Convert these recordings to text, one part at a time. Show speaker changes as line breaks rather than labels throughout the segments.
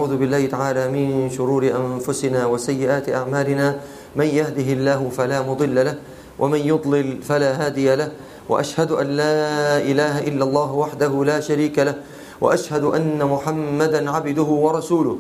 ونعوذ بالله تعالى من شرور أنفسنا وسيئات أعمالنا من يهده الله فلا مضل له ومن يضلل فلا هادي له وأشهد أن لا إله إلا الله وحده لا شريك له وأشهد أن محمدا عبده ورسوله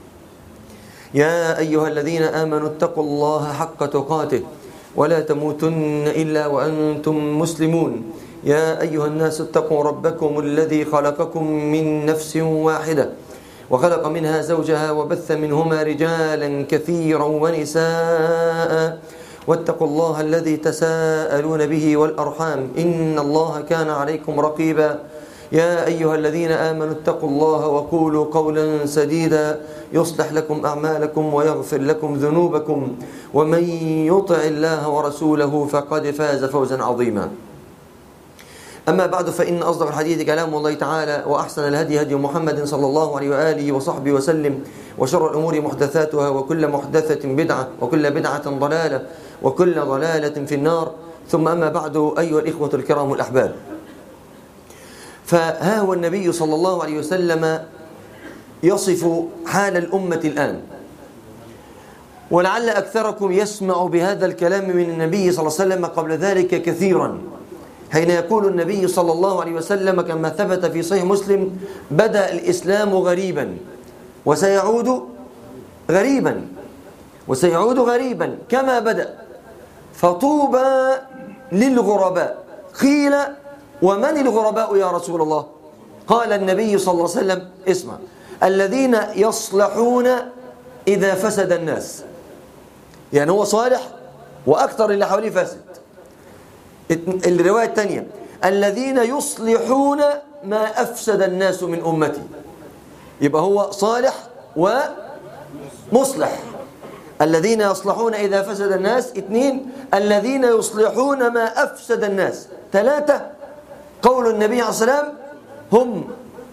يا أيها الذين آمنوا اتقوا الله حق تقاته ولا تموتن إلا وأنتم مسلمون يا أيها الناس اتقوا ربكم الذي خلقكم من نفس واحدة وخلق منها زوجها وبث منهما رجالا كثيرا ونساء واتقوا الله الذي تساءلون به والأرحام إن الله كان عليكم رقيبا يا أيها الذين آمنوا اتقوا الله وقولوا قولا سديدا يصلح لكم أعمالكم ويغفر لكم ذنوبكم ومن يطع الله ورسوله فقد فاز فوزا عظيما أما بعد فإن أصدق الحديث كلام الله تعالى وأحسن الهدي هدي محمد صلى الله عليه وآله وصحبه وسلم وشر الأمور محدثاتها وكل محدثة بدعة وكل بدعة ضلالة وكل ضلالة في النار ثم أما بعد أيها الإخوة الكرام الأحباب فها هو النبي صلى الله عليه وسلم يصف حال الأمة الآن ولعل أكثركم يسمع بهذا الكلام من النبي صلى الله عليه وسلم قبل ذلك كثيرا حين يقول النبي صلى الله عليه وسلم كما ثبت في صحيح مسلم بدأ الإسلام غريبا وسيعود غريبا وسيعود غريبا كما بدأ فطوبى للغرباء قيل ومن الغرباء يا رسول الله قال النبي صلى الله عليه وسلم اسمع الذين يصلحون إذا فسد الناس يعني هو صالح وأكثر اللي حواليه فاسد الرواية الثانية الذين يصلحون ما أفسد الناس من أمتي يبقى هو صالح ومصلح الذين يصلحون إذا فسد الناس اثنين الذين يصلحون ما أفسد الناس ثلاثة قول النبي عليه السلام هم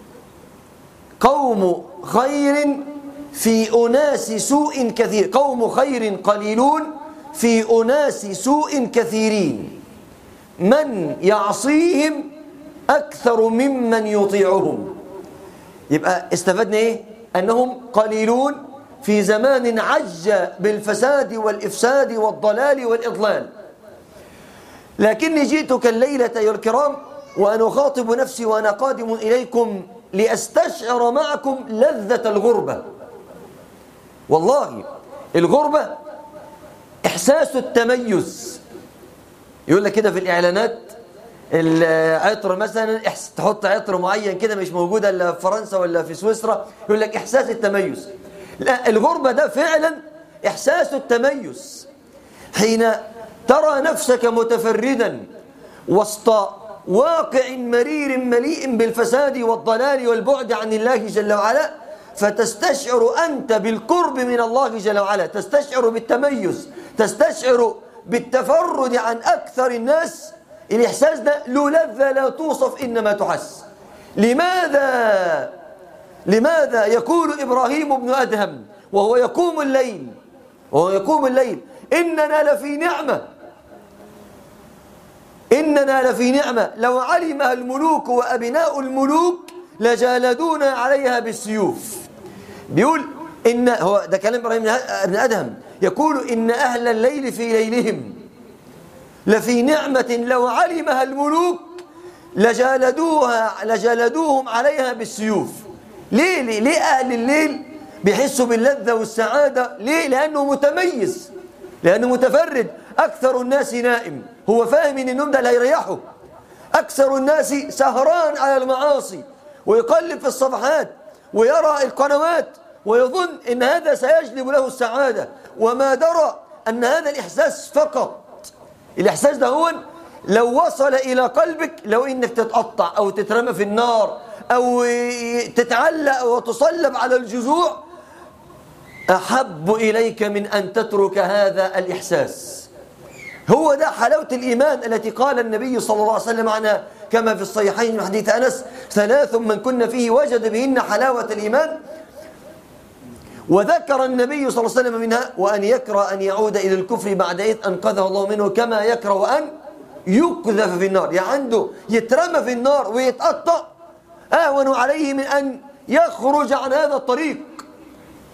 قوم خير في أناس سوء كثير قوم خير قليلون في أناس سوء كثيرين من يعصيهم أكثر ممن يطيعهم يبقى استفدنا إيه؟ أنهم قليلون في زمان عج بالفساد والإفساد والضلال والإضلال لكني جئتك الليلة يا الكرام وأنا أخاطب نفسي وأنا قادم إليكم لأستشعر معكم لذة الغربة والله الغربة إحساس التميز يقول لك كده في الإعلانات العطر مثلا تحط عطر معين كده مش موجودة إلا في فرنسا ولا في سويسرا يقول لك إحساس التميز لا الغربة ده فعلا إحساس التميز حين ترى نفسك متفردا وسط واقع مرير مليء بالفساد والضلال والبعد عن الله جل وعلا فتستشعر أنت بالقرب من الله جل وعلا تستشعر بالتميز تستشعر بالتفرد عن أكثر الناس الإحساس ده له لذة لا توصف إنما تحس لماذا لماذا يقول إبراهيم بن أدهم وهو يقوم الليل وهو يقوم الليل إننا لفي نعمة إننا لفي نعمة لو علمها الملوك وأبناء الملوك لجالدونا عليها بالسيوف بيقول إن هو ده كلام إبراهيم بن أدهم يقول إن أهل الليل في ليلهم لفي نعمة لو علمها الملوك لجالدوها لجالدوهم عليها بالسيوف ليه ليه, ليه أهل الليل بيحسوا باللذة والسعادة ليه لأنه متميز لأنه متفرد أكثر الناس نائم هو فاهم إن النوم ده اللي هيريحه أكثر الناس سهران على المعاصي ويقلب في الصفحات ويرى القنوات ويظن ان هذا سيجلب له السعادة وما درى ان هذا الاحساس فقط الاحساس ده هو لو وصل الى قلبك لو انك تتقطع او تترمى في النار او تتعلق وتصلب على الجذوع احب اليك من ان تترك هذا الاحساس هو ده حلاوة الإيمان التي قال النبي صلى الله عليه وسلم عنها كما في الصحيحين من حديث أنس ثلاث من كن فيه وجد بهن حلاوة الإيمان وذكر النبي صلى الله عليه وسلم منها وأن يكره أن يعود إلى الكفر بعد إذ أنقذه الله منه كما يكره أن يقذف في النار يعني عنده يترمى في النار ويتقطع أهون عليه من أن يخرج عن هذا الطريق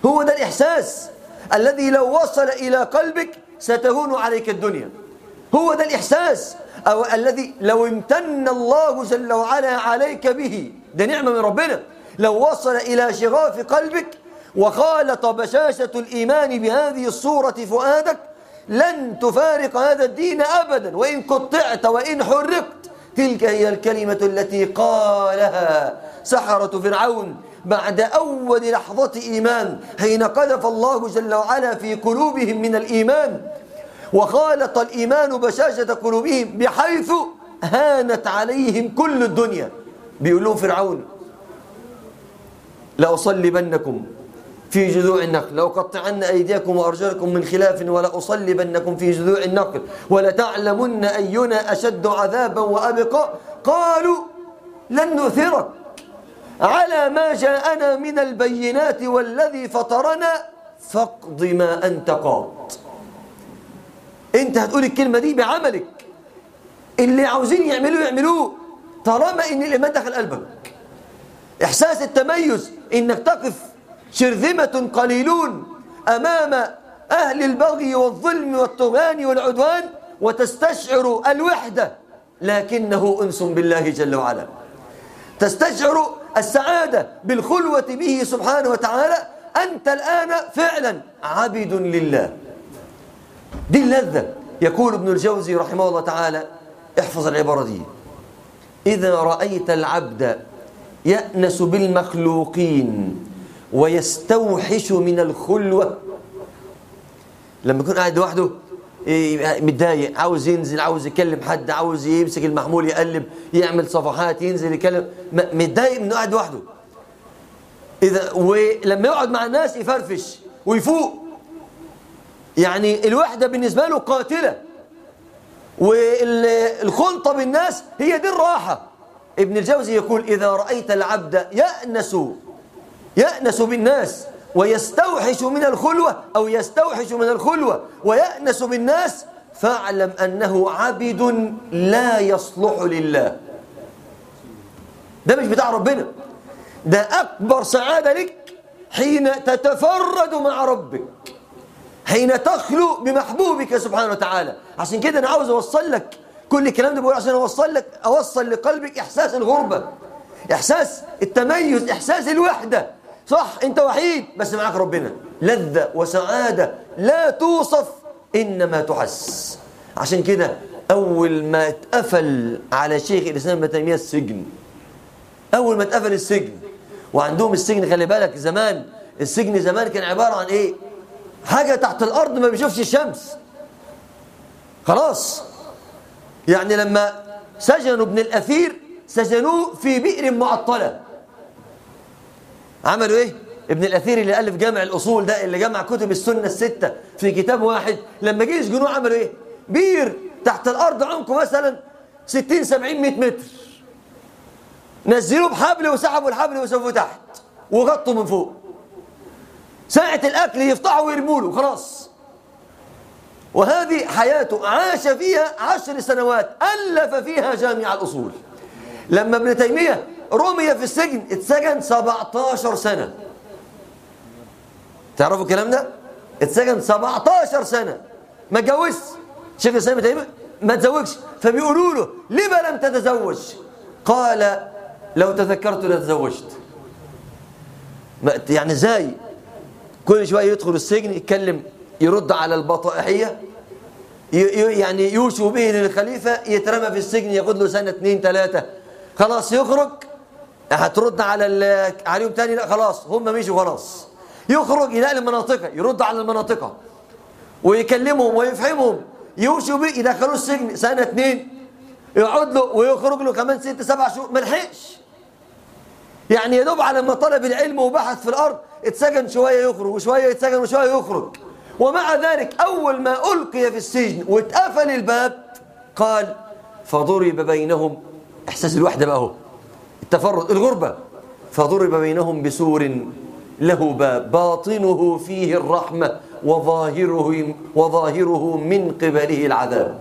هو ده الإحساس الذي لو وصل إلى قلبك ستهون عليك الدنيا هو ده الإحساس أو الذي لو امتن الله جل وعلا عليك به ده نعمة من ربنا لو وصل إلى شغاف قلبك وخالط بشاشة الإيمان بهذه الصورة فؤادك لن تفارق هذا الدين أبدا وإن قطعت وإن حرقت تلك هي الكلمة التي قالها سحرة فرعون بعد أول لحظة إيمان حين قذف الله جل وعلا في قلوبهم من الإيمان وخالط الإيمان بشاشة قلوبهم بحيث هانت عليهم كل الدنيا بيقولوا فرعون لأصلبنكم في جذوع النخل لأقطعن أيديكم وأرجلكم من خلاف ولأصلبنكم في جذوع النخل ولتعلمن أينا أشد عذابا وأبقى قالوا لن نؤثرك على ما جاءنا من البينات والذي فطرنا فاقض ما أنت قاض انت هتقول الكلمة دي بعملك اللي عاوزين يعملوه يعملوه طالما ان الايمان دخل قلبك احساس التميز انك تقف شرذمة قليلون امام اهل البغي والظلم والطغيان والعدوان وتستشعر الوحدة لكنه انس بالله جل وعلا تستشعر السعادة بالخلوة به سبحانه وتعالى أنت الآن فعلا عبد لله دي اللذة يقول ابن الجوزي رحمه الله تعالى احفظ العبارة دي إذا رأيت العبد يأنس بالمخلوقين ويستوحش من الخلوة لما يكون قاعد لوحده إيه، متضايق عاوز ينزل عاوز يكلم حد عاوز يمسك المحمول يقلب يعمل صفحات ينزل يكلم متضايق انه قاعد لوحده اذا ولما يقعد مع الناس يفرفش ويفوق يعني الوحدة بالنسبة له قاتلة والخلطة بالناس هي دي الراحة ابن الجوزي يقول إذا رأيت العبد يأنس يأنس بالناس ويستوحش من الخلوة أو يستوحش من الخلوة ويأنس بالناس فاعلم أنه عبد لا يصلح لله ده مش بتاع ربنا ده أكبر سعادة لك حين تتفرد مع ربك حين تخلو بمحبوبك سبحانه وتعالى عشان كده أنا عاوز أوصل لك كل الكلام ده بقول عشان أوصل لك أوصل لقلبك إحساس الغربة إحساس التميز إحساس الوحدة صح أنت وحيد بس معاك ربنا لذة وسعادة لا توصف إنما تحس عشان كده أول ما اتقفل على شيخ الإسلام ابن تيمية السجن أول ما اتقفل السجن وعندهم السجن خلي بالك زمان السجن زمان كان عبارة عن إيه حاجة تحت الأرض ما بيشوفش الشمس خلاص يعني لما سجنوا ابن الأثير سجنوه في بئر معطلة عملوا ايه ابن الأثير اللي ألف جامع الأصول ده اللي جمع كتب السنة الستة في كتاب واحد لما جه يسجنوه عملوا ايه بير تحت الأرض عمقه مثلا 60 70 100 متر نزلوه بحبل وسحبوا الحبل وسووه تحت وغطوا من فوق ساعة الأكل يفتحوا ويرموا له خلاص وهذه حياته عاش فيها عشر سنوات ألف فيها جامع الأصول لما ابن تيمية رمي في السجن اتسجن 17 سنة تعرفوا الكلام ده؟ اتسجن 17 سنة ما اتجوزش شيخ الإسلام ابن تيمية ما تزوجش فبيقولوا له لما لم تتزوج؟ قال لو تذكرت لتزوجت يعني ازاي كل شويه يدخل السجن يتكلم يرد على البطائحيه يعني يوشوا به للخليفه يترمى في السجن ياخد له سنه اثنين ثلاثه خلاص يخرج هترد على عليهم تاني لا خلاص هم مشوا خلاص يخرج يلاقي المناطق يرد على المناطق ويكلمهم ويفهمهم يوشوا به يدخلوه السجن سنه اثنين يقعد له ويخرج له كمان ست سبع شهور ما لحقش يعني يا دوب على ما طلب العلم وبحث في الارض اتسجن شويه يخرج وشويه يتسجن وشويه يخرج ومع ذلك اول ما القي في السجن واتقفل الباب قال فضرب بينهم احساس الوحده بقى اهو التفرد الغربه فضرب بينهم بسور له باب باطنه فيه الرحمه وظاهره وظاهره من قبله العذاب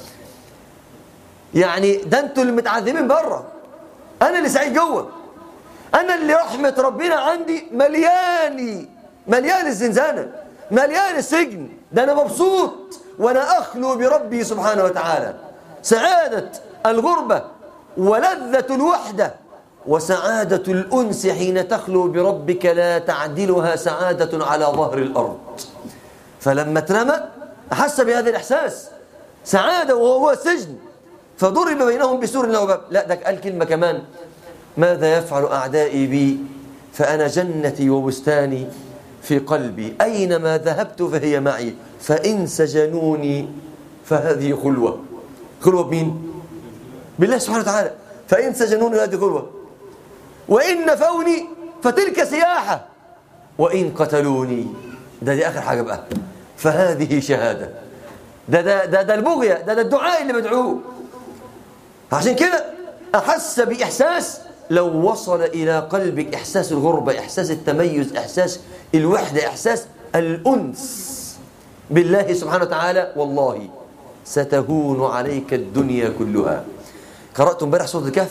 يعني ده انتوا اللي متعذبين بره انا اللي سعيد جوه انا اللي رحمه ربنا عندي ملياني مليان الزنزانة مليان السجن ده أنا مبسوط وأنا أخلو بربي سبحانه وتعالى سعادة الغربة ولذة الوحدة وسعادة الأنس حين تخلو بربك لا تعدلها سعادة على ظهر الأرض فلما اترمى أحس بهذا الإحساس سعادة وهو سجن فضرب بينهم بسور له باب لا ده قال كلمة كمان ماذا يفعل أعدائي بي فأنا جنتي وبستاني في قلبي أينما ذهبت فهي معي فإن سجنوني فهذه خلوة خلوة بمين؟ بالله سبحانه وتعالى فإن سجنوني فهذه خلوة وإن نفوني فتلك سياحة وإن قتلوني ده دي آخر حاجة بقى فهذه شهادة ده ده ده, ده البغية ده ده الدعاء اللي بدعوه عشان كده أحس بإحساس لو وصل إلى قلبك إحساس الغربة إحساس التميز إحساس الوحدة إحساس الأنس بالله سبحانه وتعالى والله ستهون عليك الدنيا كلها قرأت امبارح سورة الكهف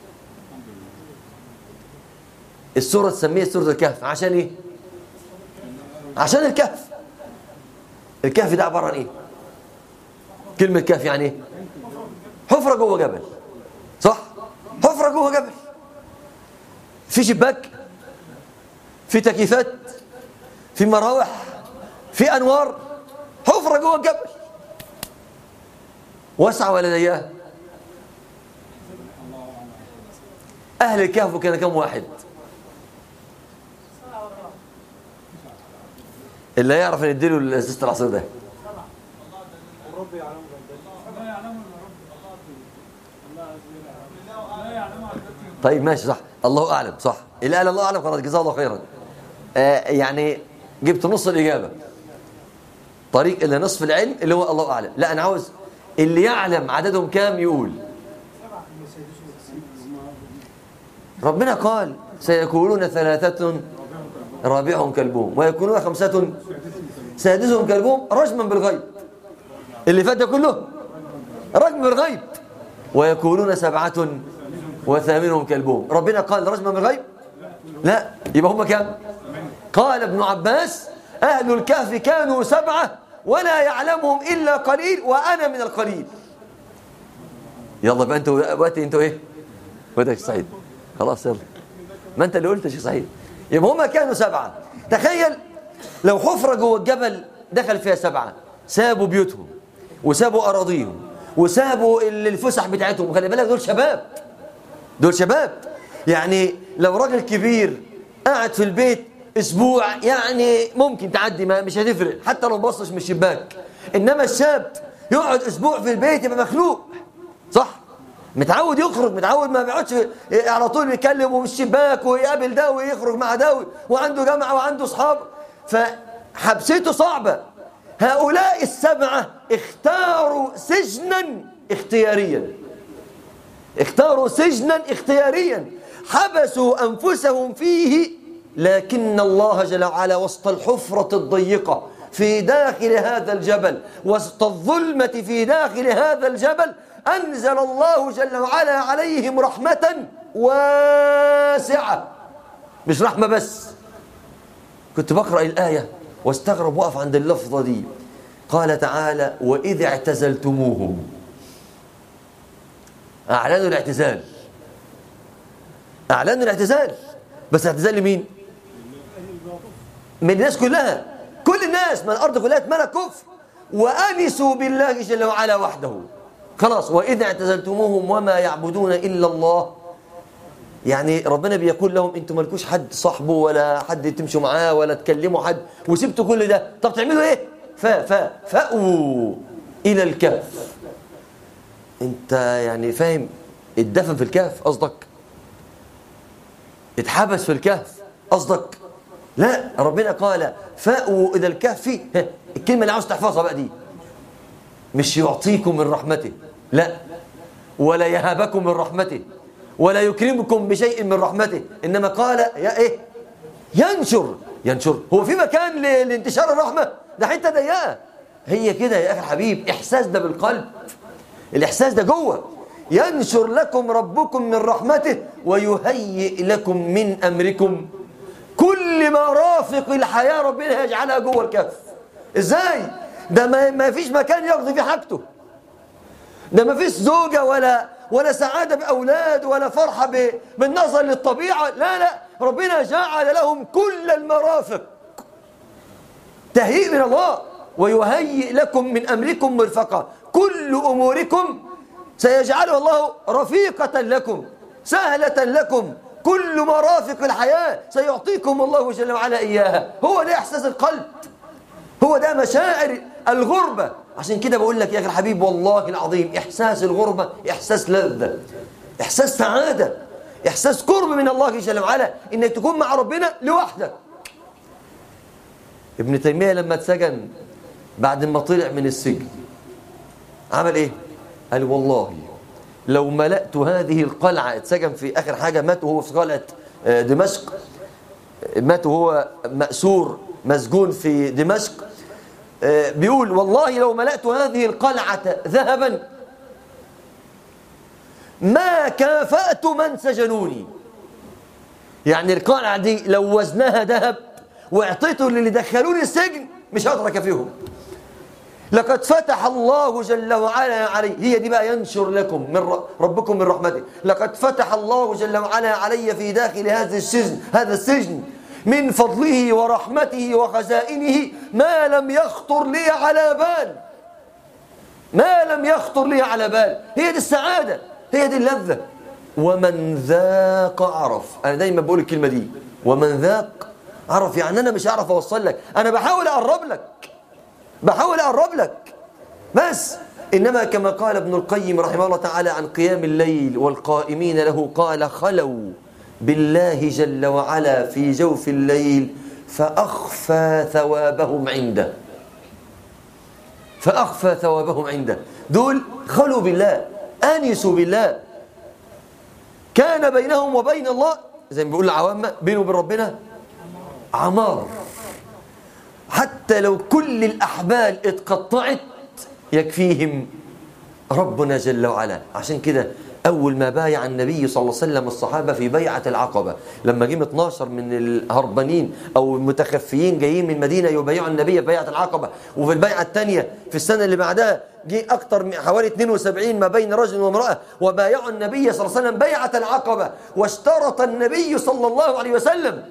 السورة تسميها سورة الكهف عشان ايه عشان الكهف الكهف ده عبارة عن ايه كلمة كهف يعني ايه حفرة جوه جبل صح حفرة جوه جبل في شباك في تكييفات في مراوح في انوار حفرة جوه الجبل واسعة ولا ضيقة أهل الكهف كان كم واحد اللي يعرف نديله ازازه العصير ده طيب ماشي صح الله اعلم صح اللي قال الله اعلم خلاص جزاه الله خيرا آه يعني جبت نص الاجابه طريق الى نصف العلم اللي هو الله اعلم لا انا عاوز اللي يعلم عددهم كام يقول ربنا قال سيكونون ثلاثة رابعهم كلبهم ويكونون خمسة سادسهم كلبهم رجما بالغيب اللي فات ده كله رجم بالغيب ويكونون سبعة وثامنهم كلبهم ربنا قال رجما بالغيب لا يبقى هم كام قال ابن عباس أهل الكهف كانوا سبعة ولا يعلمهم إلا قليل وأنا من القليل يلا بقى انتوا وقتي انتوا ايه وقتك سعيد خلاص يلا ما انت اللي قلت يا شيخ سعيد يبقى هما كانوا سبعة تخيل لو حفرة جوه الجبل دخل فيها سبعة سابوا بيوتهم وسابوا أراضيهم وسابوا الفسح بتاعتهم وخلي بالك دول شباب دول شباب يعني لو راجل كبير قاعد في البيت اسبوع يعني ممكن تعدي ما مش هتفرق حتى لو بصش من الشباك انما الشاب يقعد اسبوع في البيت يبقى مخلوق صح متعود يخرج متعود ما بيقعدش على طول بيتكلم ومش الشباك ويقابل ده ويخرج مع ده وعنده جامعه وعنده اصحاب فحبسته صعبه هؤلاء السبعه اختاروا سجنا اختياريا اختاروا سجنا اختياريا حبسوا انفسهم فيه لكن الله جل وعلا وسط الحفره الضيقه في داخل هذا الجبل وسط الظلمه في داخل هذا الجبل أنزل الله جل وعلا عليهم رحمة واسعة مش رحمة بس كنت بقرأ الآية واستغرب وقف عند اللفظة دي قال تعالى وإذ اعتزلتموهم أعلنوا الاعتزال أعلنوا الاعتزال بس اعتزال لمين؟ من الناس كلها كل الناس من الأرض كلها اتملى كفر وأنسوا بالله جل وعلا وحده خلاص وإذا اعتزلتموهم وما يعبدون إلا الله يعني ربنا بيقول لهم انتم مالكوش حد صاحبه ولا حد تمشوا معاه ولا تكلموا حد وسبتوا كل ده طب تعملوا ايه فا فا فأووا إلى الكهف انت يعني فاهم اتدفن في الكهف قصدك اتحبس في الكهف قصدك لا ربنا قال فأووا إلى الكهف الكلمة اللي عاوز تحفظها بقى دي مش يعطيكم من رحمته لا ولا يهابكم من رحمته ولا يكرمكم بشيء من رحمته إنما قال يا إيه ينشر ينشر هو في مكان لانتشار الرحمة ده حتة ضيقة هي كده يا أخي الحبيب إحساس ده بالقلب الإحساس ده جوه ينشر لكم ربكم من رحمته ويهيئ لكم من أمركم كل مرافق الحياة ربنا يجعلها جوه الكف ازاي ده ما, ما فيش مكان يقضي فيه حاجته ده ما فيش زوجة ولا ولا سعادة بأولاد ولا فرحة بالنظر للطبيعة لا لا ربنا جعل لهم كل المرافق تهيئ من الله ويهيئ لكم من أمركم مرفقة كل أموركم سيجعلها الله رفيقة لكم سهلة لكم كل مرافق الحياة سيعطيكم الله جل وعلا إياها هو ده إحساس القلب هو ده مشاعر الغربة عشان كده بقول لك يا أخي الحبيب والله العظيم إحساس الغربة إحساس لذة إحساس سعادة إحساس قرب من الله جل وعلا إنك تكون مع ربنا لوحدك ابن تيمية لما اتسجن بعد ما طلع من السجن عمل ايه قال والله لو ملأت هذه القلعة اتسجن في آخر حاجة مات وهو في قلعة آه، دمشق مات وهو مأسور مسجون في دمشق آه، بيقول والله لو ملأت هذه القلعة ذهبا ما كافأت من سجنوني يعني القلعة دي لو وزنها ذهب واعطيته للي دخلوني السجن مش هقدر اكفيهم لقد فتح الله جل وعلا علي هي دي بقى ينشر لكم من ربكم من رحمته لقد فتح الله جل وعلا علي في داخل هذا السجن هذا السجن من فضله ورحمته وخزائنه ما لم يخطر لي على بال ما لم يخطر لي على بال هي دي السعادة هي دي اللذة ومن ذاق عرف أنا دايما بقول الكلمة دي ومن ذاق عرف يعني أنا مش هعرف أوصل لك أنا بحاول أقرب لك بحاول أقرب لك بس إنما كما قال ابن القيم رحمه الله تعالى عن قيام الليل والقائمين له قال خلوا بالله جل وعلا في جوف الليل فأخفى ثوابهم عنده فأخفى ثوابهم عنده دول خلوا بالله آنسوا بالله كان بينهم وبين الله زي ما بيقول العوامة بينه وبين ربنا عمار حتى لو كل الأحبال اتقطعت يكفيهم ربنا جل وعلا عشان كده أول ما بايع النبي صلى الله عليه وسلم الصحابة في بيعة العقبة لما جيم 12 من الهربانين أو المتخفيين جايين من المدينة يبايعوا النبي في بيعة العقبة وفي البيعة الثانية في السنة اللي بعدها جه أكثر من حوالي 72 ما بين رجل وامرأة وبايعوا النبي صلى الله عليه وسلم بيعة العقبة واشترط النبي صلى الله عليه وسلم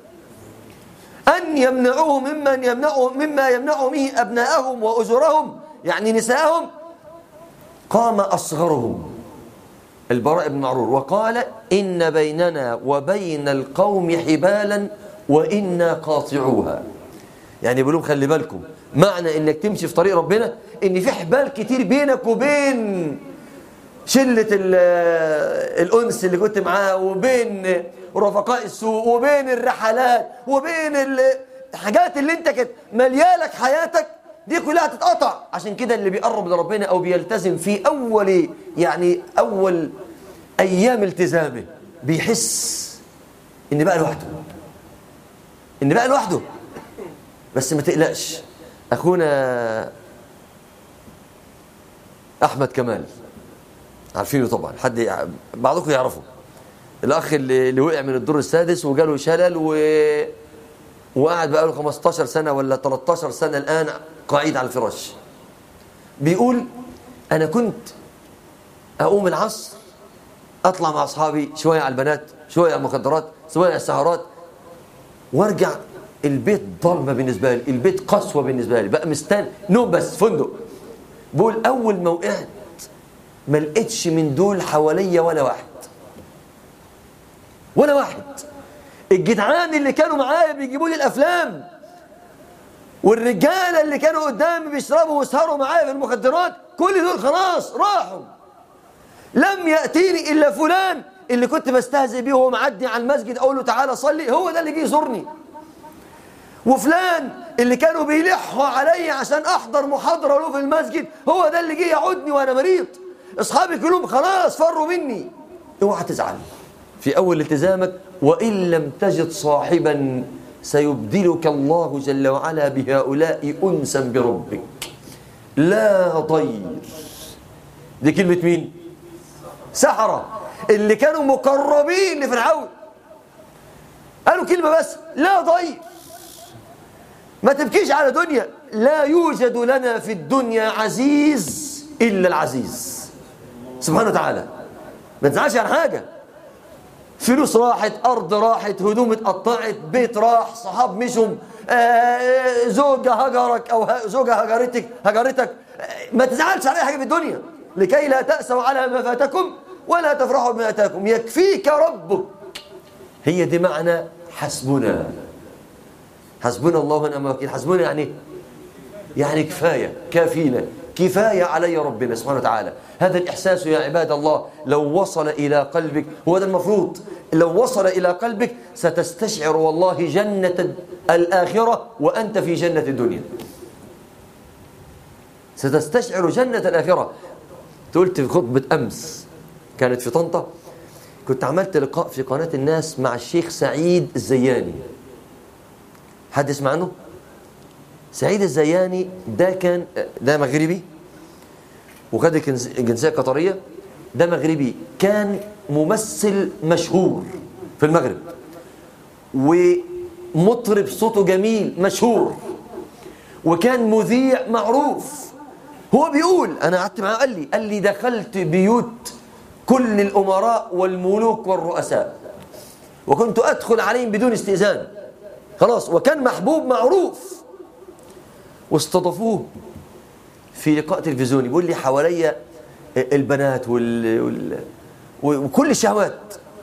أن يمنعوه ممن يمنعه مما يمنع به أبناءهم وأزرهم يعني نساءهم قام أصغرهم البراء بن معرور وقال إن بيننا وبين القوم حبالا وإنا قاطعوها يعني بيقولوا خلي بالكم معنى انك تمشي في طريق ربنا ان في حبال كتير بينك وبين شلة الأنس اللي كنت معاه وبين رفقاء السوق وبين الرحلات وبين الحاجات اللي انت كانت مليالك حياتك دي كلها تتقطع عشان كده اللي بيقرب لربنا او بيلتزم في اول يعني اول ايام التزامه بيحس ان بقى لوحده ان بقى لوحده بس ما تقلقش اخونا احمد كمال عارفينه طبعا حد بعضكم يعرفه الاخ اللي, اللي وقع من الدور السادس وجاله شلل و وقعد بقاله 15 سنه ولا 13 سنه الان قاعد على الفراش بيقول انا كنت اقوم العصر اطلع مع اصحابي شويه على البنات شويه على المخدرات شويه على السهرات وارجع البيت ضلمه بالنسبه لي البيت قسوه بالنسبه لي بقى مستني نوم بس فندق بقول اول ما وقعت ما لقيتش من دول حواليا ولا واحد ولا واحد الجدعان اللي كانوا معايا بيجيبوا لي الافلام والرجاله اللي كانوا قدامي بيشربوا ويسهروا معايا في المخدرات كل دول خلاص راحوا لم ياتيني الا فلان اللي كنت بستهزئ بيه وهو معدي على المسجد اقول له تعالى صلي هو ده اللي جه يزورني وفلان اللي كانوا بيلحوا علي عشان احضر محاضره له في المسجد هو ده اللي جه يعودني وانا مريض اصحابي كلهم خلاص فروا مني اوعى تزعل في اول التزامك وان لم تجد صاحبا سيبدلك الله جل وعلا بهؤلاء انسا بربك لا ضير دي كلمه مين سحره اللي كانوا مقربين لفرعون قالوا كلمة بس لا ضيف ما تبكيش على دنيا لا يوجد لنا في الدنيا عزيز إلا العزيز سبحانه وتعالى ما تزعلش عن حاجة فلوس راحت أرض راحت هدوم اتقطعت بيت راح صحاب مشهم آه زوجة هجرك أو زوجة هجرتك هجرتك آه ما تزعلش على أي حاجة في الدنيا لكي لا تأسوا على ما فاتكم ولا تفرحوا بما أتاكم يكفيك ربك هي دي معنى حسبنا حسبنا الله ونعم الوكيل حسبنا يعني يعني كفاية كافينا كفاية علي ربنا سبحانه وتعالى هذا الإحساس يا عباد الله لو وصل إلى قلبك هو ده المفروض لو وصل إلى قلبك ستستشعر والله جنة الآخرة وأنت في جنة الدنيا ستستشعر جنة الآخرة قلت في خطبة أمس كانت في طنطا كنت عملت لقاء في قناة الناس مع الشيخ سعيد الزياني حد يسمع عنه؟ سعيد الزياني ده كان ده مغربي وخد الجنسيه القطريه ده مغربي كان ممثل مشهور في المغرب ومطرب صوته جميل مشهور وكان مذيع معروف هو بيقول انا قعدت معاه قال لي قال لي دخلت بيوت كل الامراء والملوك والرؤساء وكنت ادخل عليهم بدون استئذان خلاص وكان محبوب معروف واستضافوه في لقاء تلفزيوني بيقول لي حواليا البنات وال... وال... وكل الشهوات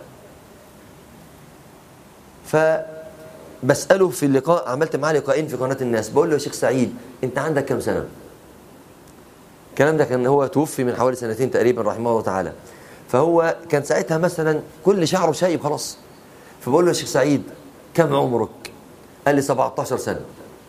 فبسأله في اللقاء عملت معاه لقاءين في قناة الناس بقول له يا شيخ سعيد انت عندك كم سنة الكلام ده كان هو توفي من حوالي سنتين تقريبا رحمه الله تعالى فهو كان ساعتها مثلا كل شعره شايب خلاص فبقول له يا شيخ سعيد كم عمرك قال لي 17 سنة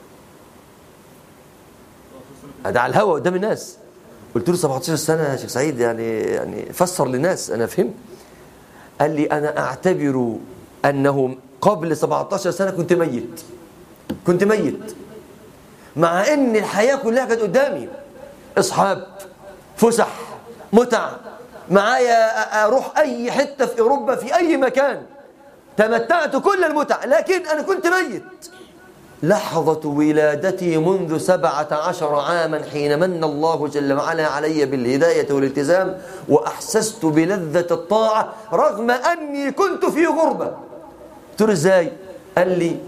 ده على الهوا قدام الناس قلت له 17 سنة يا شيخ سعيد يعني يعني فسر للناس أنا فهمت قال لي أنا أعتبر أنه قبل 17 سنة كنت ميت كنت ميت مع أن الحياة كلها كانت قدامي أصحاب فسح متع معايا أروح أي حتة في أوروبا في أي مكان تمتعت كل المتع لكن أنا كنت ميت لحظة ولادتي منذ سبعة عشر عاما حين من الله جل وعلا علي بالهداية والالتزام وأحسست بلذة الطاعة رغم أني كنت في غربة قلت له إزاي قال لي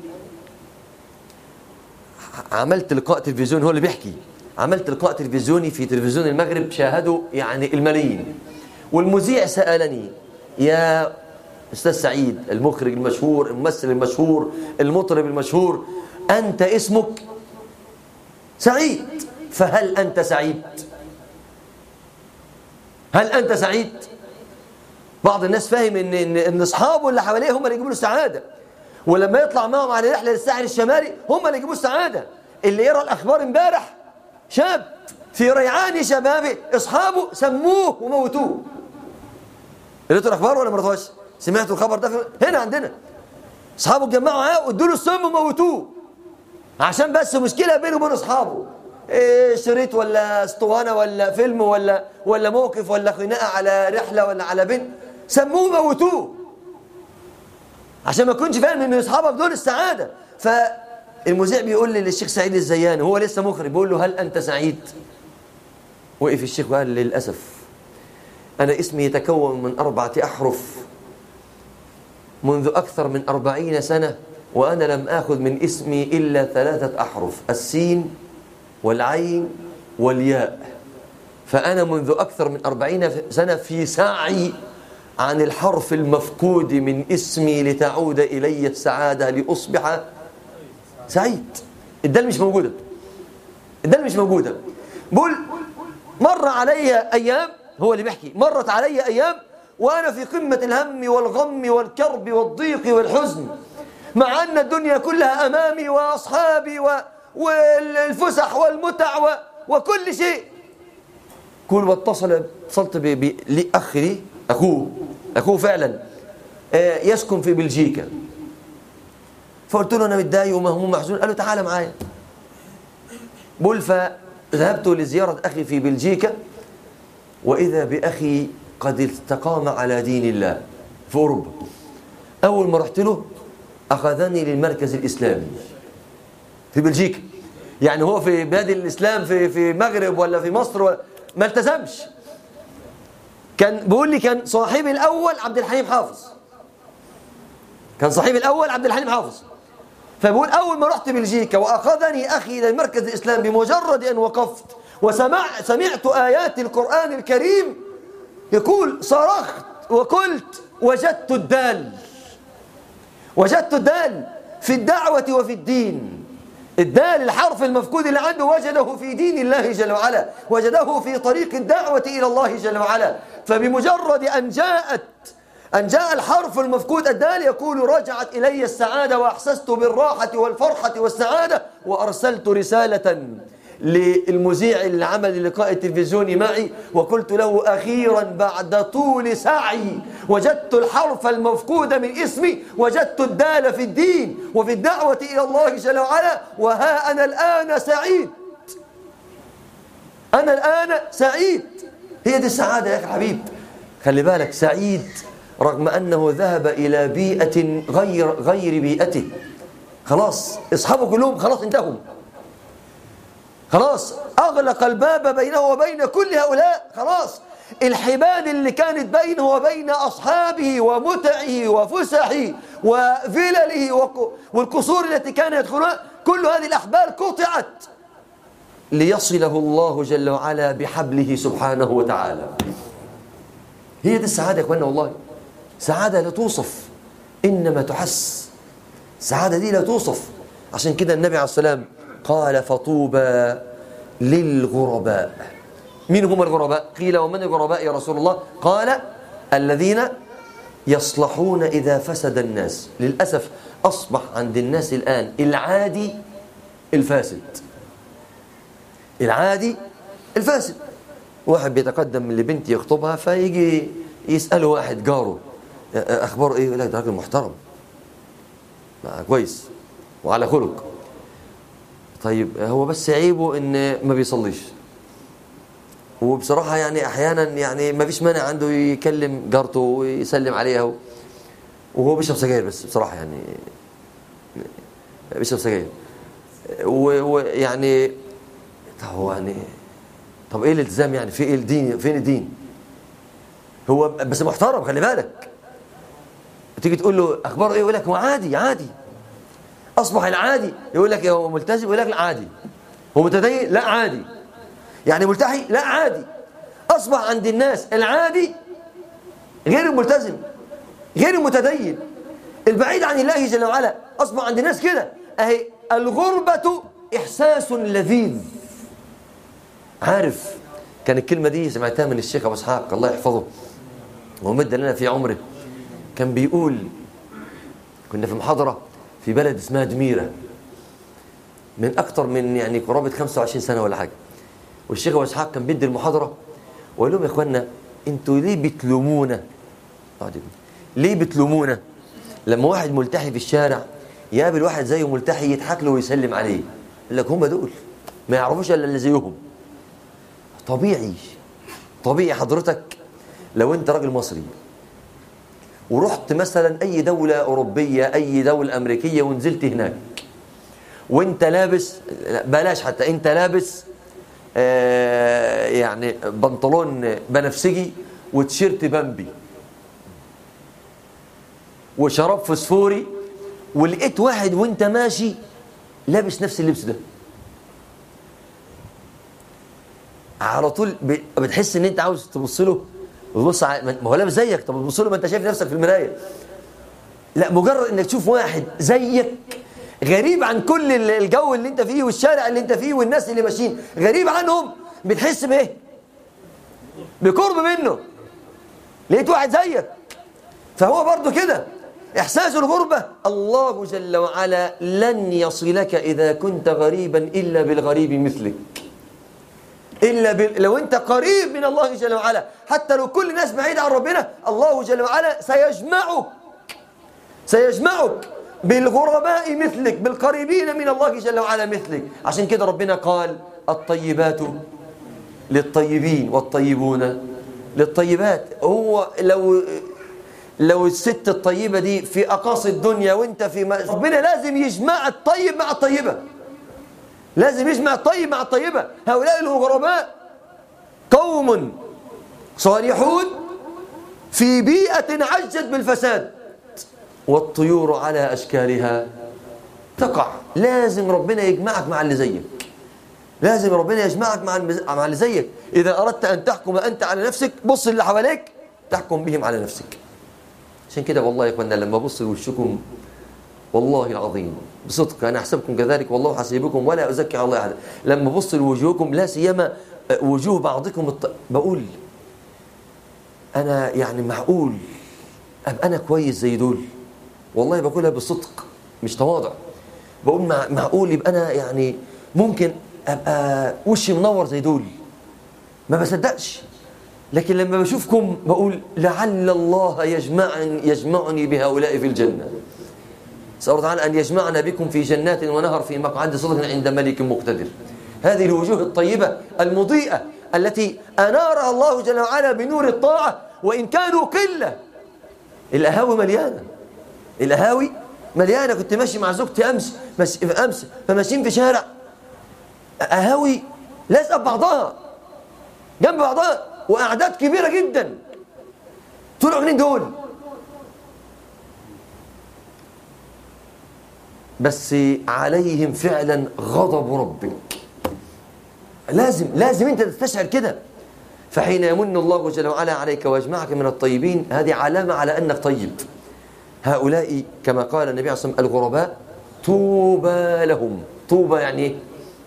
عملت لقاء تلفزيوني هو اللي بيحكي عملت لقاء تلفزيوني في تلفزيون المغرب شاهدوا يعني الملايين والمذيع سألني يا أستاذ سعيد المخرج المشهور الممثل المشهور المطرب المشهور أنت اسمك سعيد فهل أنت سعيد هل أنت سعيد بعض الناس فاهم ان ان, إن اصحابه اللي حواليه هم اللي يجيبوا له السعاده ولما يطلع معهم على رحله للساحل الشمالي هم اللي يجيبوا السعاده اللي يرى الاخبار امبارح شاب في ريعان شبابه اصحابه سموه وموتوه قريتوا الاخبار ولا ما قريتوهاش سمعتوا الخبر ده هنا عندنا اصحابه اتجمعوا معاه وادوا له السم وموتوه عشان بس مشكله بينه وبين اصحابه إيه شريط ولا اسطوانه ولا فيلم ولا ولا موقف ولا خناقه على رحله ولا على بنت سموه موتوه عشان ما تكونش فاهم ان اصحابك دول السعاده فالمذيع بيقول لي للشيخ سعيد الزياني هو لسه مخرج بيقول له هل انت سعيد وقف الشيخ وقال للاسف انا اسمي يتكون من اربعه احرف منذ اكثر من أربعين سنه وأنا لم آخذ من اسمي إلا ثلاثة أحرف السين والعين والياء فأنا منذ أكثر من أربعين سنة في سعي عن الحرف المفقود من اسمي لتعود إلي السعادة لأصبح سعيد الدال مش موجودة الدال مش موجودة بقول مر علي أيام هو اللي بيحكي مرت علي أيام وأنا في قمة الهم والغم والكرب والضيق والحزن مع أن الدنيا كلها أمامي وأصحابي و... والفسح والمتع و... وكل شيء كل واتصل اتصلت ب... ب... لأخ لي أخوه أخوه فعلا آه يسكن في بلجيكا فقلت له أنا متضايق ومهموم محزون قال له تعالى معايا بقول فذهبت لزيارة أخي في بلجيكا وإذا بأخي قد استقام على دين الله في أوروبا أول ما رحت له أخذني للمركز الإسلامي في بلجيكا يعني هو في بلاد الإسلام في في مغرب ولا في مصر ولا ما التزمش كان بيقول لي كان صاحبي الأول عبد الحليم حافظ كان صاحبي الأول عبد الحليم حافظ فبقول أول ما رحت بلجيكا وأخذني أخي إلى المركز الإسلامي بمجرد أن وقفت وسمع سمعت آيات القرآن الكريم يقول صرخت وقلت وجدت الدال وجدت الدال في الدعوة وفي الدين الدال الحرف المفقود اللي عنده وجده في دين الله جل وعلا وجده في طريق الدعوة إلى الله جل وعلا فبمجرد أن جاءت أن جاء الحرف المفقود الدال يقول رجعت إلي السعادة وأحسست بالراحة والفرحة والسعادة وأرسلت رسالة للمذيع اللي عمل اللقاء التلفزيوني معي وقلت له أخيرا بعد طول سعي وجدت الحرف المفقود من اسمي وجدت الدال في الدين وفي الدعوة إلى الله جل وعلا وها أنا الآن سعيد أنا الآن سعيد هي دي السعادة يا أخي الحبيب خلي بالك سعيد رغم أنه ذهب إلى بيئة غير غير بيئته خلاص أصحابه كلهم خلاص انتهوا خلاص أغلق الباب بينه وبين كل هؤلاء خلاص الحبال اللي كانت بينه وبين أصحابه ومتعه وفسحه وفلله والقصور التي كان يدخلها كل هذه الأحبال قطعت ليصله الله جل وعلا بحبله سبحانه وتعالى هي دي السعادة يا اخوانا والله سعادة لا توصف إنما تحس السعادة دي لا توصف عشان كده النبي عليه السلام قال فطوبى للغرباء مين هم الغرباء قيل ومن الغرباء يا رسول الله قال الذين يصلحون إذا فسد الناس للأسف أصبح عند الناس الآن العادي الفاسد العادي الفاسد واحد بيتقدم لبنت يخطبها فيجي يسأله واحد جاره أخباره إيه يقول لك ده راجل محترم كويس وعلى خلق طيب هو بس عيبه ان ما بيصليش وبصراحة يعني أحيانا يعني ما فيش مانع عنده يكلم جارته ويسلم عليها وهو بيشرب سجاير بس بصراحة يعني بيشرب سجاير ويعني طب هو يعني طب ايه الالتزام يعني في ايه الدين فين الدين هو بس محترم خلي بالك تيجي تقول له اخباره ايه يقول لك هو عادي عادي اصبح العادي يقول لك هو ملتزم يقول لك لا عادي هو متدين لا عادي يعني ملتحي لا عادي اصبح عند الناس العادي غير الملتزم غير المتدين البعيد عن الله جل وعلا اصبح عند الناس كده اهي الغربة احساس لذيذ عارف كان الكلمة دي سمعتها من الشيخ ابو اسحاق الله يحفظه ومد لنا في عمره كان بيقول كنا في محاضرة في بلد اسمها دميرة من أكثر من يعني قرابة 25 سنة ولا حاجة والشيخ أبو إسحاق كان بيدي المحاضرة وقال لهم يا إخوانا أنتوا ليه بتلومونا؟ ليه بتلومونا؟ لما واحد ملتحي في الشارع يقابل واحد زيه ملتحي يضحك له ويسلم عليه يقول لك هم دول ما يعرفوش الا اللي زيهم طبيعي طبيعي حضرتك لو انت راجل مصري ورحت مثلا اي دولة اوروبية اي دولة امريكية ونزلت هناك وانت لابس بلاش حتى انت لابس آه يعني بنطلون بنفسجي وتيشيرت بامبي وشراب فسفوري ولقيت واحد وانت ماشي لابس نفس اللبس ده على طول بتحس ان انت عاوز تبص له وتبص ما هو لابس زيك طب تبص له ما انت شايف نفسك في المرايه لا مجرد انك تشوف واحد زيك غريب عن كل الجو اللي انت فيه والشارع اللي انت فيه والناس اللي ماشيين غريب عنهم بتحس بايه بقرب منه لقيت واحد زيك فهو برضه كده إحساس الغربة الله جل وعلا لن يصلك إذا كنت غريبا إلا بالغريب مثلك إلا بال... لو أنت قريب من الله جل وعلا حتى لو كل الناس بعيد عن ربنا الله جل وعلا سيجمعك سيجمعك بالغرباء مثلك بالقريبين من الله جل وعلا مثلك عشان كده ربنا قال الطيبات للطيبين والطيبون للطيبات هو لو لو الست الطيبة دي في أقاصي الدنيا وانت في م... ربنا لازم يجمع الطيب مع الطيبة لازم يجمع الطيب مع الطيبة هؤلاء الغرباء قوم صالحون في بيئة عجت بالفساد والطيور على أشكالها تقع لازم ربنا يجمعك مع اللي زيك لازم ربنا يجمعك مع مع اللي زيك إذا أردت أن تحكم أنت على نفسك بص اللي حواليك تحكم بهم على نفسك عشان كده والله يا اخوانا لما ابص لوشكم والله العظيم بصدق انا احسبكم كذلك والله حسيبكم ولا ازكي على الله احد لما ابص لوجوهكم لا سيما وجوه بعضكم الط... بقول انا يعني معقول ابقى انا كويس زي دول والله بقولها بصدق مش تواضع بقول مع... معقول يبقى انا يعني ممكن ابقى وشي منور زي دول ما بصدقش لكن لما بشوفكم بقول لعل الله يجمعني يجمعني بهؤلاء في الجنه نسال الله تعالى ان يجمعنا بكم في جنات ونهر في مقعد صدق عند ملك مقتدر هذه الوجوه الطيبه المضيئه التي انارها الله جل وعلا بنور الطاعه وان كانوا قله القهاوي مليانه القهاوي مليانه كنت ماشي مع زوجتي امس مش امس فماشيين في شارع قهاوي لازقه ببعضها جنب بعضها واعداد كبيره جدا طلعوا منين دول بس عليهم فعلا غضب ربك لازم لازم انت تستشعر كده فحين يمن الله جل وعلا عليك ويجمعك من الطيبين هذه علامه على انك طيب هؤلاء كما قال النبي عليه الصلاه والسلام الغرباء طوبى لهم طوبى يعني ايه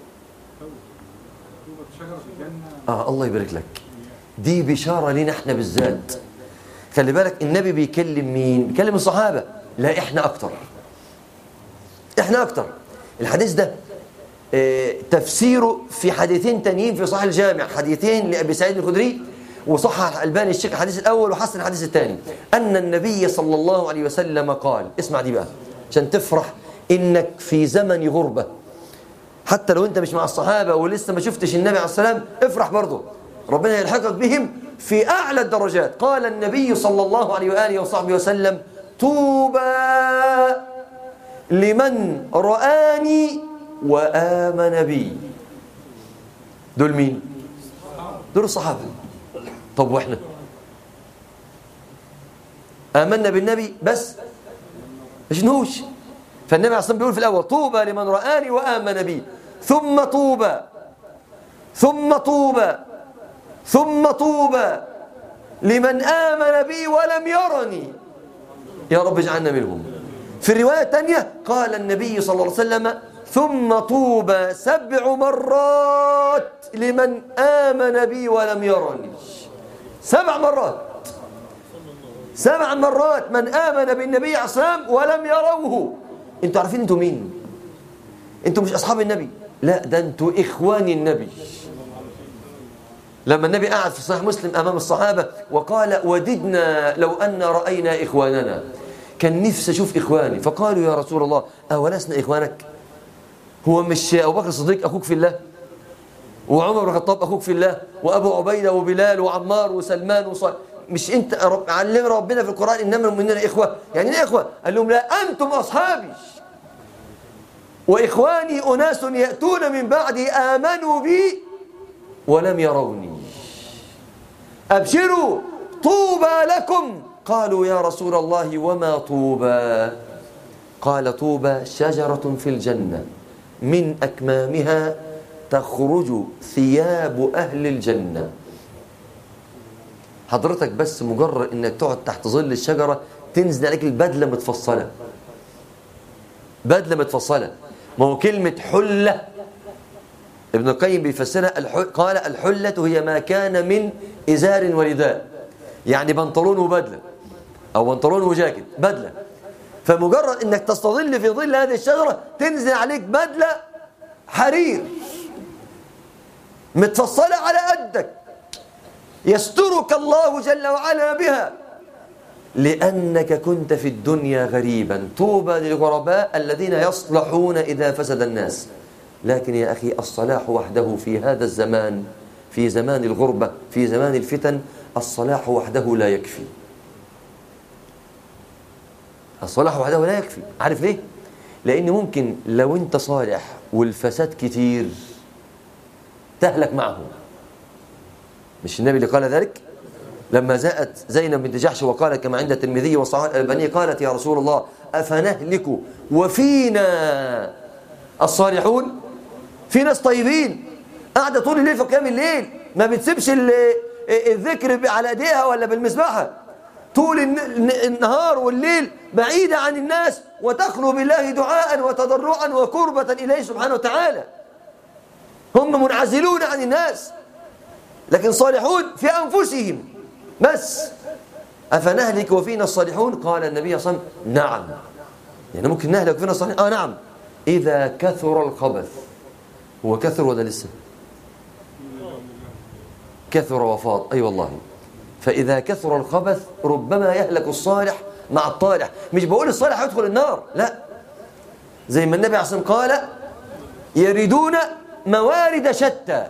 اه الله يبارك لك دي بشاره لنا احنا بالذات خلي بالك النبي بيكلم مين بيكلم الصحابه لا احنا اكتر احنا اكتر الحديث ده اه تفسيره في حديثين تانيين في صحيح الجامع حديثين لابي سعيد الخدري وصحح الالباني الشيخ الحديث الاول وحسن الحديث الثاني ان النبي صلى الله عليه وسلم قال اسمع دي بقى عشان تفرح انك في زمن غربه حتى لو انت مش مع الصحابه ولسه ما شفتش النبي عليه السلام افرح برضه ربنا يلحقك بهم في اعلى الدرجات قال النبي صلى الله عليه واله وصحبه وسلم طوبى لمن رآني وآمن بي دول مين دول الصحابة طب واحنا آمنا بالنبي بس مش نهوش فالنبي عليه الصلاة بيقول في الأول طوبى لمن رآني وآمن بي ثم طوبى ثم طوبى ثم طوبى لمن آمن بي ولم يرني يا رب اجعلنا منهم في الرواية الثانية قال النبي صلى الله عليه وسلم ثم طوبى سبع مرات لمن آمن بي ولم يرني سبع مرات سبع مرات من آمن بالنبي عليه الصلاة والسلام ولم يروه انتوا عارفين انتوا مين انتوا مش أصحاب النبي لا ده انتوا إخوان النبي لما النبي قعد في صحيح مسلم أمام الصحابة وقال وددنا لو أن رأينا إخواننا كان نفسي أشوف إخواني فقالوا يا رسول الله أولسنا إخوانك هو مش أبو بكر الصديق أخوك في الله وعمر بن الخطاب أخوك في الله وأبو عبيدة وبلال وعمار وسلمان وصالح مش انت رب علم ربنا في القرآن إنما المؤمنين إخوة يعني ايه إخوة قال لهم لا أنتم أصحابي وإخواني أناس يأتون من بعدي آمنوا بي ولم يروني أبشروا طوبى لكم قالوا يا رسول الله وما طوبى قال طوبى شجرة في الجنة من أكمامها تخرج ثياب أهل الجنة حضرتك بس مجرد انك تقعد تحت ظل الشجرة تنزل عليك البدلة متفصلة بدلة متفصلة ما هو كلمة حلة ابن القيم بيفسرها الحل قال الحلة هي ما كان من إزار ورداء يعني بنطلون وبدلة أو بنطلون وجاكيت بدلة فمجرد انك تستظل في ظل هذه الشجرة تنزل عليك بدلة حرير متفصلة على قدك يسترك الله جل وعلا بها لأنك كنت في الدنيا غريبا طوبى للغرباء الذين يصلحون إذا فسد الناس لكن يا أخي الصلاح وحده في هذا الزمان في زمان الغربة في زمان الفتن الصلاح وحده لا يكفي الصلاح وحده لا يكفي عارف ليه لان ممكن لو انت صالح والفساد كتير تهلك معه مش النبي اللي قال ذلك لما جاءت زينب بنت جحش وقالت كما عند الترمذي وصحيح الألباني قالت يا رسول الله أفنهلك وفينا الصالحون في ناس طيبين قاعدة طول الليل في قيام الليل ما بتسيبش الذكر على ايديها ولا بالمسبحة طول النهار والليل بعيدة عن الناس وتخلو بالله دعاء وتضرعا وقربة إليه سبحانه وتعالى هم منعزلون عن الناس لكن صالحون في أنفسهم بس أفنهلك وفينا الصالحون قال النبي صلى الله عليه وسلم نعم يعني ممكن نهلك وفينا الصالحون آه نعم إذا كثر الخبث هو كثر ولا لسه كثر وفاض أي والله فإذا كثر الخبث ربما يهلك الصالح مع الطالح مش بقول الصالح يدخل النار لا زي ما النبي عليه الصلاة والسلام قال يريدون موارد شتى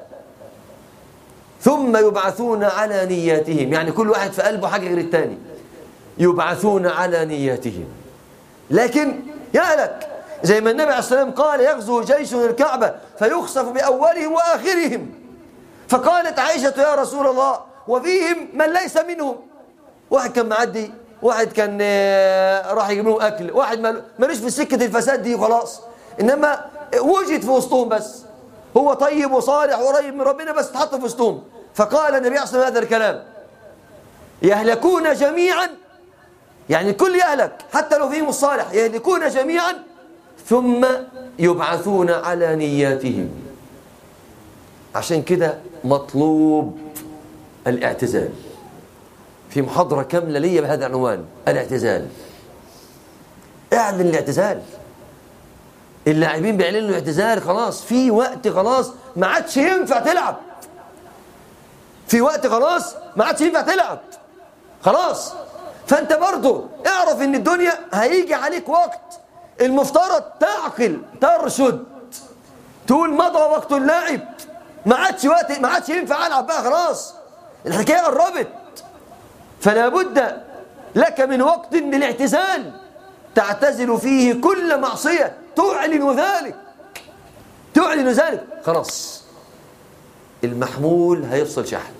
ثم يبعثون على نياتهم يعني كل واحد في قلبه حاجة غير الثاني يبعثون على نياتهم لكن يهلك زي ما النبي عليه الصلاة والسلام قال يغزو جيش الكعبة فيخسف بأولهم وآخرهم فقالت عائشة يا رسول الله وفيهم من ليس منهم واحد كان معدي واحد كان آه، راح يجيب لهم أكل واحد ملوش في سكة الفساد دي خلاص إنما وجد في وسطهم بس هو طيب وصالح وقريب من ربنا بس تحط في وسطهم فقال النبي عليه الصلاة هذا الكلام يهلكون جميعا يعني الكل يهلك حتى لو فيهم الصالح يهلكون جميعا ثم يبعثون على نياتهم عشان كده مطلوب الاعتزال في محاضرة كاملة لي بهذا العنوان الاعتزال اعلن الاعتزال اللاعبين بيعلنوا الاعتزال خلاص في وقت خلاص ما عادش ينفع تلعب في وقت خلاص ما عادش ينفع تلعب خلاص فانت برضه اعرف ان الدنيا هيجي عليك وقت المفترض تعقل ترشد تقول مضى وقت اللعب ما عادش وقت ما عادش ينفع العب بقى خلاص الحكايه قربت فلا بد لك من وقت للاعتزال تعتزل فيه كل معصيه تعلن ذلك تعلن ذلك خلاص المحمول هيفصل شحن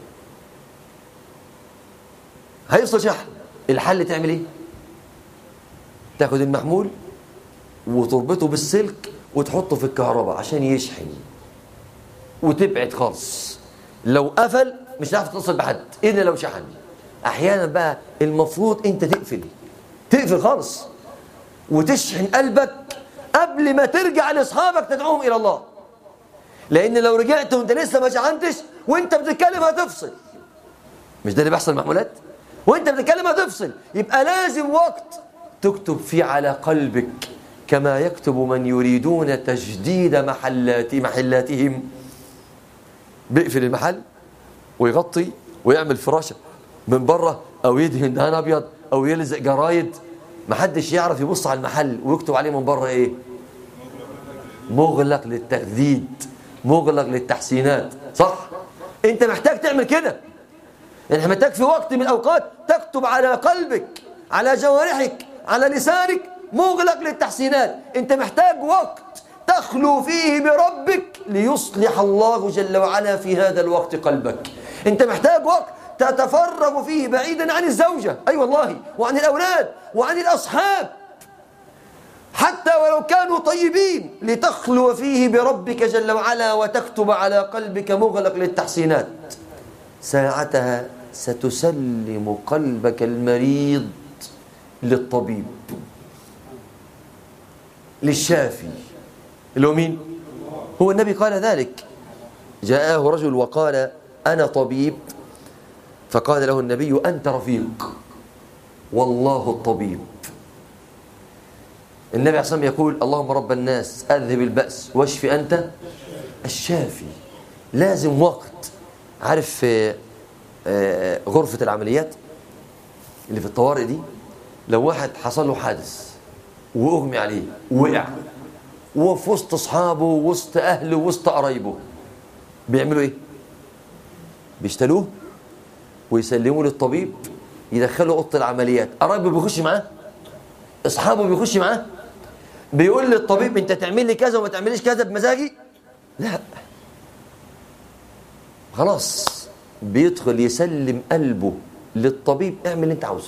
هيفصل شحن الحل تعمل ايه تاخد المحمول وتربطه بالسلك وتحطه في الكهرباء عشان يشحن وتبعد خالص لو قفل مش هتعرف تتصل بحد الا لو شحن احيانا بقى المفروض انت تقفل تقفل خالص وتشحن قلبك قبل ما ترجع لاصحابك تدعوهم الى الله لان لو رجعت وانت لسه ما شحنتش وانت بتتكلم هتفصل مش ده اللي بيحصل محمولات وانت بتتكلم هتفصل يبقى لازم وقت تكتب فيه على قلبك كما يكتب من يريدون تجديد محلات محلاتهم بيقفل المحل ويغطي ويعمل فراشه من بره او يدهن دهان ابيض او يلزق جرايد محدش يعرف يبص على المحل ويكتب عليه من بره ايه مغلق للتجديد مغلق للتحسينات صح انت محتاج تعمل كده انت محتاج في وقت من الاوقات تكتب على قلبك على جوارحك على لسانك مغلق للتحسينات انت محتاج وقت تخلو فيه بربك ليصلح الله جل وعلا في هذا الوقت قلبك انت محتاج وقت تتفرغ فيه بعيدا عن الزوجة أي أيوة والله وعن الأولاد وعن الأصحاب حتى ولو كانوا طيبين لتخلو فيه بربك جل وعلا وتكتب على قلبك مغلق للتحسينات ساعتها ستسلم قلبك المريض للطبيب للشافي اللي هو مين هو النبي قال ذلك جاءه رجل وقال أنا طبيب فقال له النبي أنت رفيق والله الطبيب النبي عليه الصلاة والسلام يقول اللهم رب الناس أذهب البأس واشف أنت الشافي لازم وقت عارف آه، آه، غرفة العمليات اللي في الطوارئ دي لو واحد حصل له حادث واغمي عليه وقع وفي وسط اصحابه وسط اهله وسط قرايبه بيعملوا ايه بيشتلوه ويسلموه للطبيب يدخلوا اوضه العمليات قرايبه بيخش معاه اصحابه بيخش معاه بيقول للطبيب انت تعمل لي كذا وما تعمليش كذا بمزاجي لا خلاص بيدخل يسلم قلبه للطبيب اعمل اللي انت عاوزه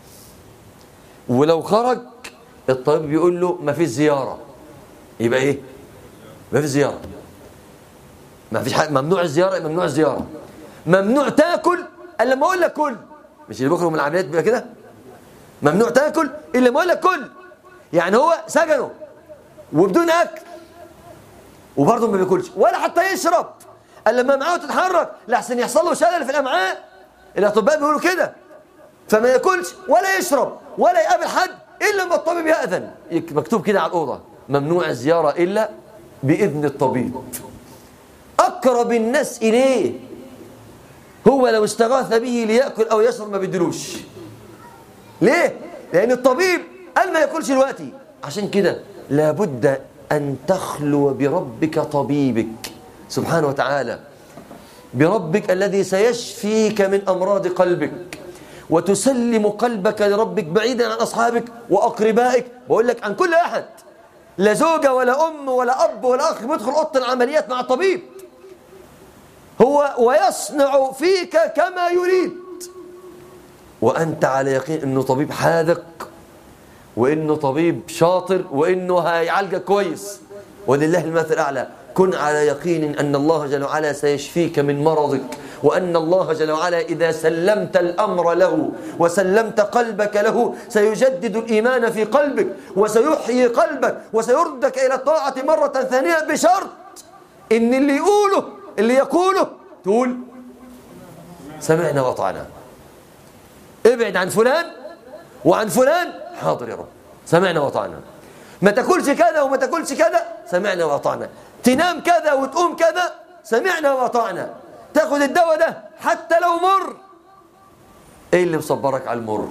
ولو خرج الطبيب بيقول له ما فيش زيارة يبقى ايه ما فيش زيارة ما فيش حاجة ممنوع الزيارة ممنوع الزيارة ممنوع تاكل الا لما اقول لك كل مش اللي بيخرج من العمليات بيبقى كده ممنوع تاكل الا لما اقول لك كل يعني هو سجنه وبدون اكل وبرضه ما بياكلش ولا حتى يشرب الا لما معاه تتحرك لحسن يحصل له شلل في الامعاء الاطباء بيقولوا كده فما ياكلش ولا يشرب ولا يقابل حد الا لما الطبيب ياذن مكتوب كده على الاوضه ممنوع الزياره الا باذن الطبيب اقرب الناس اليه هو لو استغاث به ليأكل أو يشرب ما بيدلوش ليه؟ لأن الطبيب قال ما يأكلش دلوقتي عشان كده لابد أن تخلو بربك طبيبك سبحانه وتعالى بربك الذي سيشفيك من أمراض قلبك وتسلم قلبك لربك بعيدا عن أصحابك وأقربائك بقول لك عن كل أحد لا زوجة ولا أم ولا أب ولا أخ بيدخل أوضة العمليات مع الطبيب هو ويصنع فيك كما يريد وأنت على يقين أنه طبيب حاذق وأنه طبيب شاطر وأنه هيعالجك كويس ولله المثل الأعلى كن على يقين أن الله جل وعلا سيشفيك من مرضك وأن الله جل وعلا إذا سلمت الأمر له وسلمت قلبك له سيجدد الإيمان في قلبك وسيحيي قلبك وسيردك إلى الطاعة مرة ثانية بشرط إن اللي يقوله اللي يقوله تقول سمعنا وطعنا ابعد عن فلان وعن فلان حاضر يا رب سمعنا وطعنا ما تاكلش كذا وما تاكلش كذا سمعنا وطعنا تنام كذا وتقوم كذا سمعنا وطعنا تاخد الدواء ده حتى لو مر ايه اللي مصبرك على المر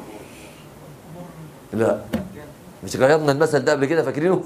لا مش غيرنا المثل ده قبل كده فاكرينه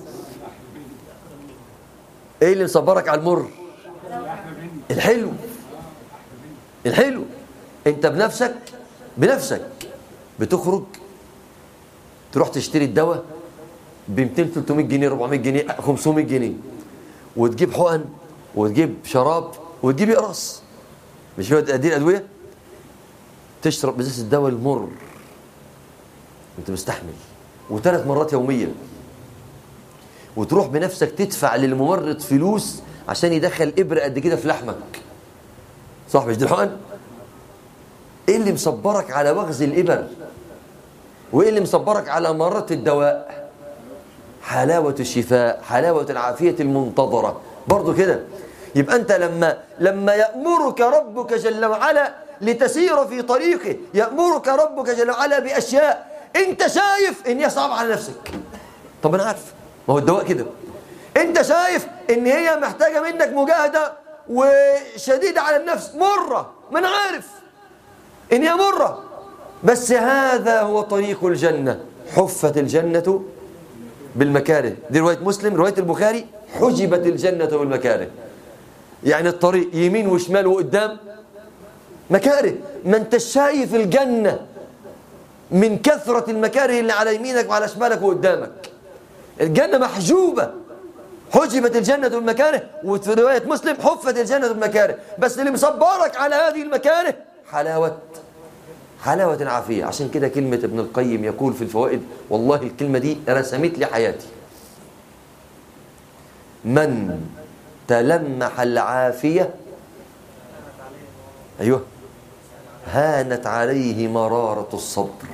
ايه اللي مصبرك على المر الحلو الحلو انت بنفسك بنفسك بتخرج تروح تشتري الدواء ب 200 300 جنيه 400 جنيه 500 جنيه وتجيب حقن وتجيب شراب وتجيب اقراص مش هو دي الادويه تشرب ازازه الدواء المر انت مستحمل وثلاث مرات يوميا وتروح بنفسك تدفع للممرض فلوس عشان يدخل ابره قد كده في لحمك صح مش دي الحقن ايه اللي مصبرك على وغز الابر وايه اللي مصبرك على مرة الدواء حلاوة الشفاء حلاوة العافية المنتظرة برضو كده يبقى انت لما لما يأمرك ربك جل وعلا لتسير في طريقه يأمرك ربك جل وعلا بأشياء انت شايف ان هي صعبة على نفسك طب انا عارف ما هو الدواء كده انت شايف ان هي محتاجة منك مجاهدة وشديدة على النفس مرة ما انا عارف ان هي مرة بس هذا هو طريق الجنة حفت الجنة بالمكاره دي رواية مسلم رواية البخاري حجبت الجنة بالمكاره يعني الطريق يمين وشمال وقدام مكاره ما انت شايف الجنة من كثرة المكاره اللي على يمينك وعلى شمالك وقدامك الجنة محجوبة حجبت الجنة بالمكاره وفي رواية مسلم حفت الجنة بالمكاره بس اللي مصبرك على هذه المكاره حلاوة حلاوة العافية عشان كده كلمة ابن القيم يقول في الفوائد والله الكلمة دي رسمت لي حياتي من تلمح العافية أيوه هانت عليه مرارة الصبر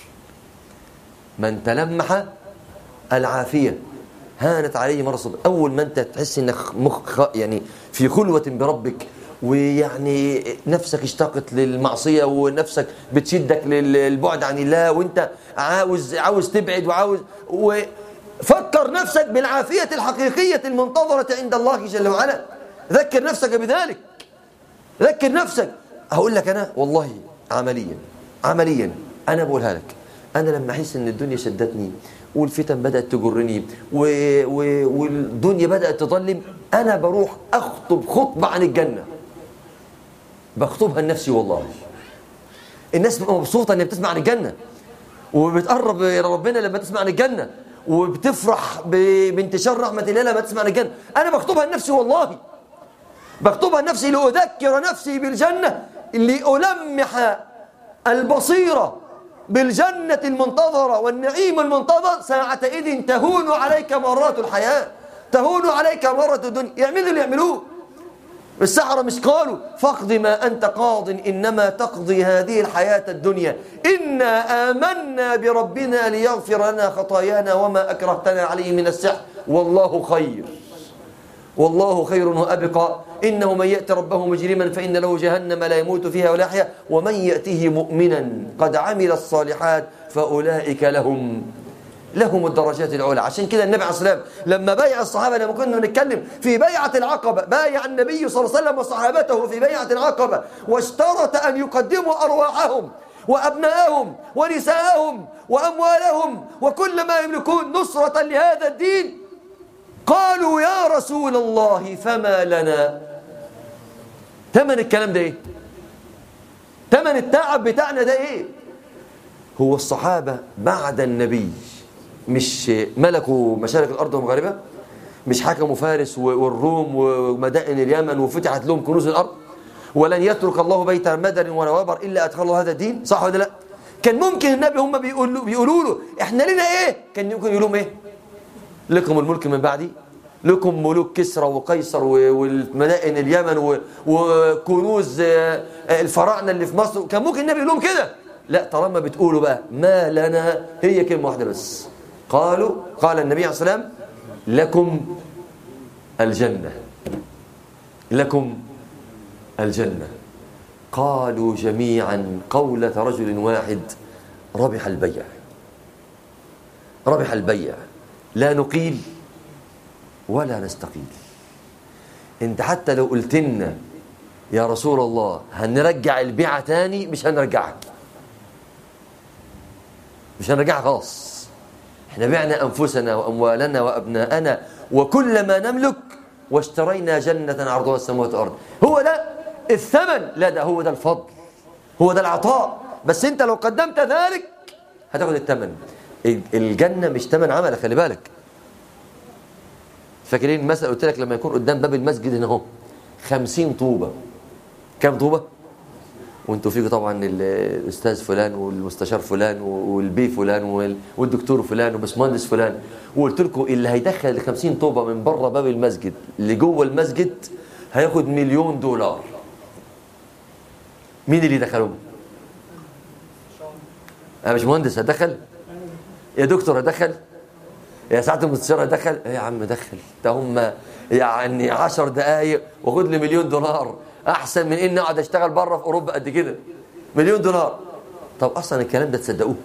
من تلمح العافية هانت عليه مرة الصبر أول ما أنت تحس إنك مخ يعني في خلوة بربك ويعني نفسك اشتاقت للمعصية ونفسك بتشدك للبعد عن الله وانت عاوز عاوز تبعد وعاوز وفكر نفسك بالعافية الحقيقية المنتظرة عند الله جل وعلا ذكر نفسك بذلك ذكر نفسك هقول لك أنا والله عمليا عمليا أنا بقولها لك أنا لما أحس إن الدنيا شدتني والفتن بدأت تجرني و... و... والدنيا بدأت تظلم أنا بروح أخطب خطبة عن الجنة بخطبها لنفسي والله الناس بتبقى مبسوطة إن بتسمع عن الجنة وبتقرب ربنا لما تسمع عن الجنة وبتفرح بانتشار رحمة الله لما تسمع عن الجنة أنا بكتبها لنفسي والله بكتبها لنفسي لأذكر نفسي بالجنة لألمح البصيرة بالجنة المنتظرة والنعيم المنتظر ساعتئذ تهون عليك مرات الحياة تهون عليك مرة الدنيا يعملوا اللي يعملوه السحرة مش قالوا فاقض ما أنت قاض إنما تقضي هذه الحياة الدنيا إنا آمنا بربنا ليغفر لنا خطايانا وما أكرهتنا عليه من السحر والله خير والله خير وأبقى إنه من يأتي ربه مجرما فإن له جهنم لا يموت فيها ولا يحيا ومن يأته مؤمنا قد عمل الصالحات فأولئك لهم لهم الدرجات العلى عشان كده النبي عليه الصلاه والسلام لما بايع الصحابه لما كنا نتكلم في بيعه العقبه بايع النبي صلى الله عليه وسلم وصحابته في بيعه العقبه واشترط ان يقدموا ارواحهم وابنائهم ونساءهم واموالهم وكل ما يملكون نصره لهذا الدين قالوا يا رسول الله فما لنا ثمن الكلام ده ايه ثمن التعب بتاعنا ده ايه هو الصحابه بعد النبي مش ملكوا مشارق الأرض ومغاربها مش حكموا فارس والروم ومدائن اليمن وفتحت لهم كنوز الأرض ولن يترك الله بيت مدر ولا وبر إلا أدخله هذا الدين صح ولا لا كان ممكن النبي هم بيقولوا, بيقولوا له احنا لنا ايه كان يمكن يقول لهم ايه لكم الملك من بعدي لكم ملوك كسرى وقيصر والمدائن اليمن وكنوز آه، الفراعنه اللي في مصر كان ممكن النبي يقول لهم كده لا طالما بتقولوا بقى ما لنا هي كلمه واحده بس قالوا قال النبي عليه الصلاة والسلام لكم الجنة لكم الجنة قالوا جميعا قولة رجل واحد ربح البيع ربح البيع لا نقيل ولا نستقيل انت حتى لو قلت لنا يا رسول الله هنرجع البيعة تاني مش هنرجعها مش هنرجعها خلاص احنا بعنا أنفسنا وأموالنا وأبناءنا وكل ما نملك واشترينا جنة عرضها السماوات والأرض هو ده الثمن لا ده هو ده الفضل هو ده العطاء بس انت لو قدمت ذلك هتاخد الثمن الجنة مش ثمن عمل خلي بالك فاكرين المثل قلت لك لما يكون قدام باب المسجد هنا اهو 50 طوبة كم طوبة وانتوا فيكم طبعا الاستاذ فلان والمستشار فلان والبي فلان والدكتور فلان وبسمهندس فلان وقلت لكم اللي هيدخل ال 50 طوبه من بره باب المسجد لجوه المسجد هياخد مليون دولار مين اللي يدخلهم؟ انا مش مهندس هدخل يا دكتور هدخل يا سعاده المستشار هدخل ايه يا عم دخل ده هم يعني 10 دقائق واخد لي مليون دولار احسن من اني اقعد اشتغل بره في اوروبا قد كده مليون دولار طب اصلا الكلام ده تصدقوه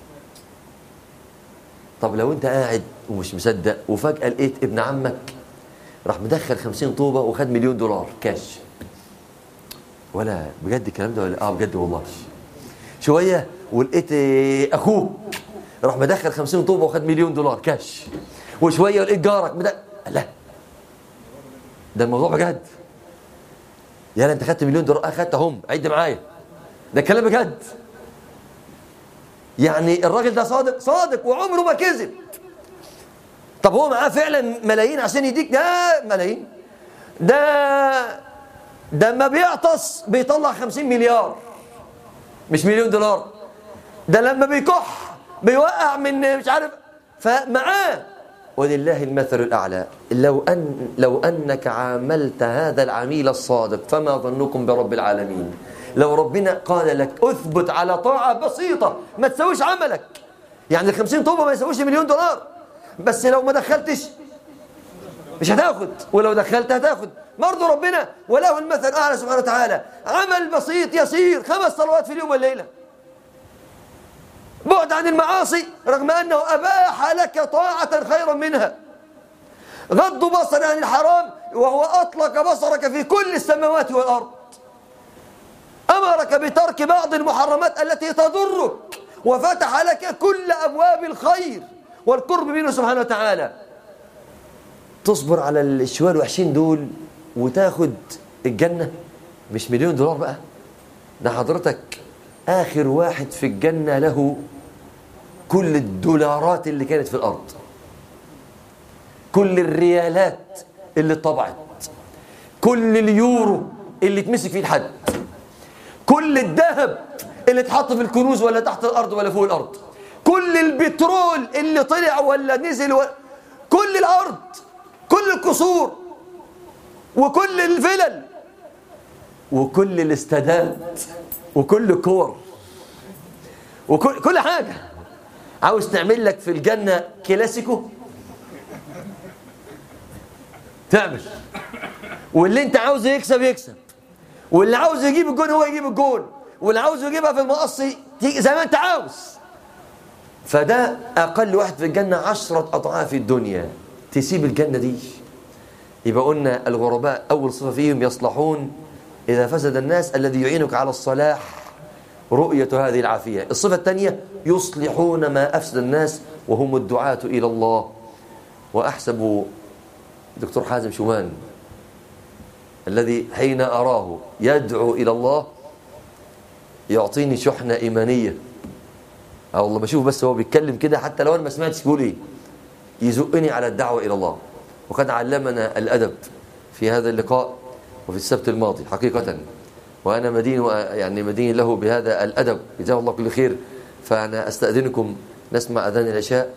طب لو انت قاعد ومش مصدق وفجاه لقيت ابن عمك راح مدخل 50 طوبه وخد مليون دولار كاش ولا بجد الكلام ده ولا اه بجد والله شويه ولقيت اخوك راح مدخل 50 طوبه وخد مليون دولار كاش وشويه ولقيت جارك مدخل لا ده الموضوع بجد يا انت خدت مليون دولار اخدتهم عد معايا ده كلام بجد يعني الراجل ده صادق صادق وعمره ما كذب طب هو معاه فعلا ملايين عشان يديك ده ملايين ده ده ما بيعطس بيطلع 50 مليار مش مليون دولار ده لما بيكح بيوقع من مش عارف فمعاه ولله المثل الأعلى لو, أن لو أنك عاملت هذا العميل الصادق فما ظنكم برب العالمين لو ربنا قال لك أثبت على طاعة بسيطة ما تسويش عملك يعني الخمسين طوبة ما يسويش مليون دولار بس لو ما دخلتش مش هتاخد ولو دخلت هتاخد برضه ربنا وله المثل الأعلى سبحانه وتعالى عمل بسيط يسير خمس صلوات في اليوم والليلة بعد عن المعاصي رغم أنه أباح لك طاعة خيرا منها غض بصر عن الحرام وهو أطلق بصرك في كل السماوات والأرض أمرك بترك بعض المحرمات التي تضرك وفتح لك كل أبواب الخير والقرب منه سبحانه وتعالى تصبر على الشوال الوحشين دول وتاخد الجنة مش مليون دولار بقى ده حضرتك آخر واحد في الجنة له كل الدولارات اللي كانت في الأرض كل الريالات اللي اتطبعت كل اليورو اللي اتمسك فيه الحد كل الذهب اللي اتحط في الكنوز ولا تحت الأرض ولا فوق الأرض كل البترول اللي طلع ولا نزل و... كل الأرض كل القصور وكل الفلل وكل الاستادات وكل كور وكل كل حاجة عاوز تعمل لك في الجنة كلاسيكو تعمل واللي انت عاوزه يكسب يكسب واللي عاوز يجيب الجون هو يجيب الجون واللي عاوز يجيبها في المقص زي ما انت عاوز فده اقل واحد في الجنة عشرة اضعاف الدنيا تسيب الجنة دي يبقى قلنا الغرباء اول صفة فيهم يصلحون اذا فسد الناس الذي يعينك على الصلاح رؤية هذه العافية الصفة الثانية يصلحون ما أفسد الناس وهم الدعاة إلى الله وأحسب دكتور حازم شومان الذي حين أراه يدعو إلى الله يعطيني شحنة إيمانية أو والله بشوف بس هو بيتكلم كده حتى لو أنا ما سمعتش بيقول إيه يزقني على الدعوة إلى الله وقد علمنا الأدب في هذا اللقاء وفي السبت الماضي حقيقة وأنا مدين يعني مدين له بهذا الأدب جزاه الله كل خير فأنا أستأذنكم نسمع أذان العشاء